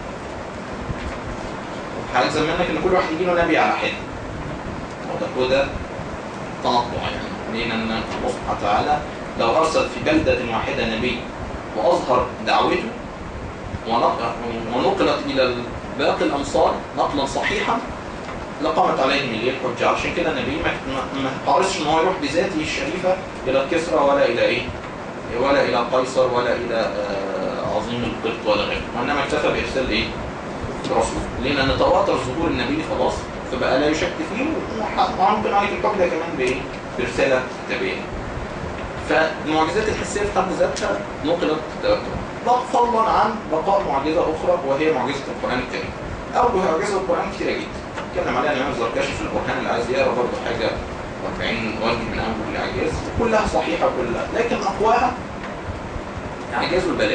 هيلزم منك ان كل واحد يجي له نبي على حده وده وده تنطع يعني ليه؟ لان الله سبحانه وتعالى لو ارسل في بلده واحده نبي واظهر دعوته ونق- ونقلت الى باقي الامصار نقلا صحيحا لقامت عليهم اليه الحجه عشان كده النبي ما ما- ما حرصش ان هو يروح بذاته الشريفه الى كسرى ولا الى ايه؟ ولا الى قيصر ولا الى آه، عظيم القبط ولا غيره وانما اكتفى بارسال ايه؟ رسول ليه؟ لان تواتر ظهور النبي خلاص فبقى لا يشك فيه وح- وممكن عليك الحكم ده كمان بايه؟ برساله كتابيه. فالمعجزات الحسيه في حد ذاتها نقلت تواترا. فضلا عن بقاء معجزه اخرى وهي معجزه القران الكريم. اوجه معجزه القران كثيره جدا. اتكلم عليها الامام الزركشي في البرهان اللي عايز يقرا برضه حاجه 40 وجه من اوجه الاعجاز كلها صحيحه كلها لكن اقواها اعجاز البلاغه.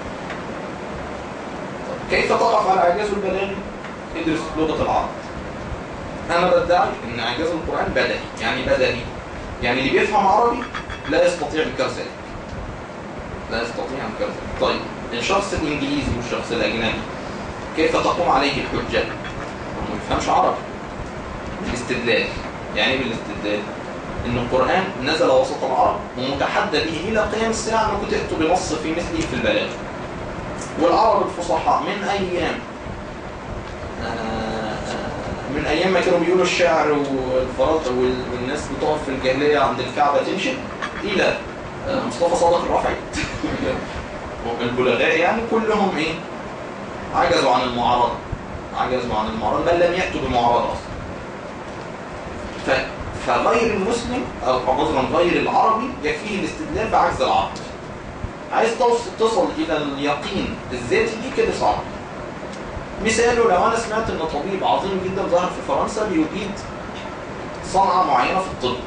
طب كيف تقف على اعجاز البلاغه؟ ادرس لغه العرب. انا بدعي ان اعجاز القران بدني يعني بدني يعني اللي بيفهم عربي لا يستطيع انكار ذلك لا يستطيع انكار ذلك طيب الشخص الانجليزي والشخص الاجنبي كيف تقوم عليه الحجه هو ما يفهمش عربي بالاستدلال يعني إيه بالاستدلال ان القران نزل وسط العرب ومتحدى به الى قيام الساعه انكم تاتوا بنص في مثله في البلاغه والعرب الفصحاء من ايام من ايام ما كانوا بيقولوا الشعر والفرط وال- والناس بتقف في الجاهليه عند الكعبه تمشي الى آه، مصطفى صادق الرافعي البلغاء يعني كلهم ايه عجزوا عن المعارضه عجزوا عن المعارضه بل لم ياتوا بمعارضه اصلا ف... فغير المسلم او عذرا غير العربي يكفيه الاستدلال بعجز العرب عايز توصل تصل الى اليقين الذاتي دي كده صعب مثاله لو انا سمعت ان طبيب عظيم جدا ظهر في فرنسا بيجيد صنعه معينه في الطب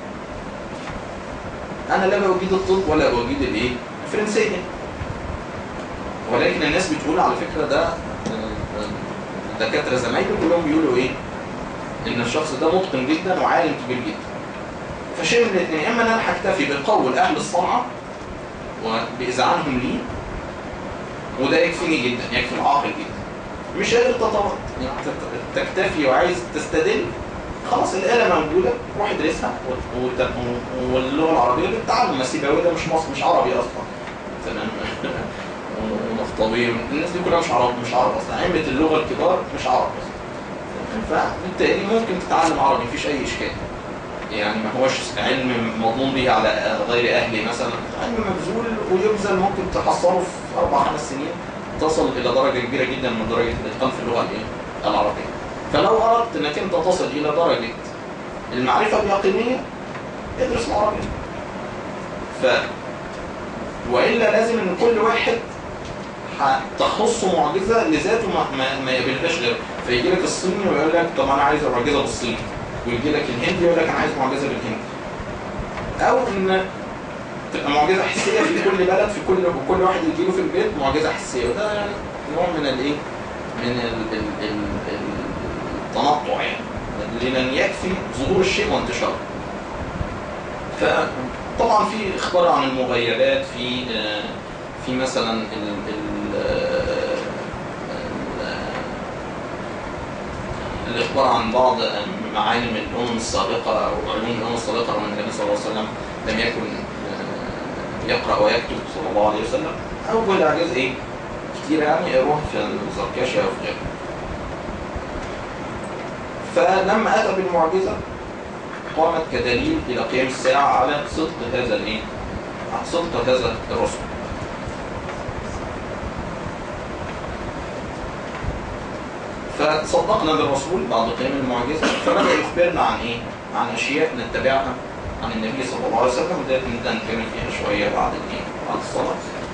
انا لا بوجيد الطب ولا بوجيد الايه الفرنسيه ولكن الناس بتقول على فكره ده آه، الدكاتره زمايله كلهم بيقولوا ايه ان الشخص ده متقن جدا وعالم كبير جدا فشيء من الاثنين اما ان انا هكتفي بقول اهل الصنعه وباذعانهم لي وده يكفيني جدا يكفي العاقل جدا مش قادر تطور يعني تت- تكتفي وعايز تستدل خلاص الآلة موجودة روح ادرسها و- وت- و- واللغة العربية بالتعلم السيبوي ده مش مصر مش عربي أصلا تمام ومخطبي الناس دي كلها مش عرب مش عرب أصلا أئمة اللغة الكبار مش عرب أصلا تمام؟ فبالتالي ممكن تتعلم عربي مفيش أي إشكال يعني ما هوش علم مضمون به على غير أهله مثلا علم مبذول ويبذل ممكن تحصله في أربع خمس سنين تصل الى درجه كبيره جدا من درجه الاتقان في اللغه الايه؟ العربيه. فلو اردت انك انت تصل الى درجه المعرفه اليقينيه ادرس العربيه. ف والا لازم ان كل واحد ح- تخصه معجزه لذاته ما, ما, ما يقابلهاش غيره فيجي لك الصيني ويقول لك طب انا عايز معجزه بالصيني ويجي لك الهندي يقول لك انا عايز معجزه بالهندي او ان تبقى معجزه حسيه في كل بلد في كل وكل واحد يجي له في البيت معجزه حسيه وده يعني نوع من الايه؟ من ال ال ال ال التنطع يعني لان يكفي ظهور الشيء وانتشاره. فطبعا في اخبار عن المغيبات في آه، في مثلا ال ال آه، ال- الاخبار عن بعض معالم الامم السابقه وعلوم الامم السابقه رغم النبي صلى الله عليه وسلم لم يكن آه، يقرا ويكتب صلى الله عليه وسلم اول اعجاز ايه؟ كتير يعني اقروها في الزركشي او في غيره فلما اتى بالمعجزه قامت كدليل الى قيام الساعه على صدق هذا الايه؟ صدق هذا الرسل فصدقنا بالرسول بعد قيام المعجزه فبدا يخبرنا عن ايه؟ عن اشياء نتبعها عن النبي صلى الله عليه وسلم وده نبدا نتكلم فيها شويه بعد الايه؟ بعد الصلاه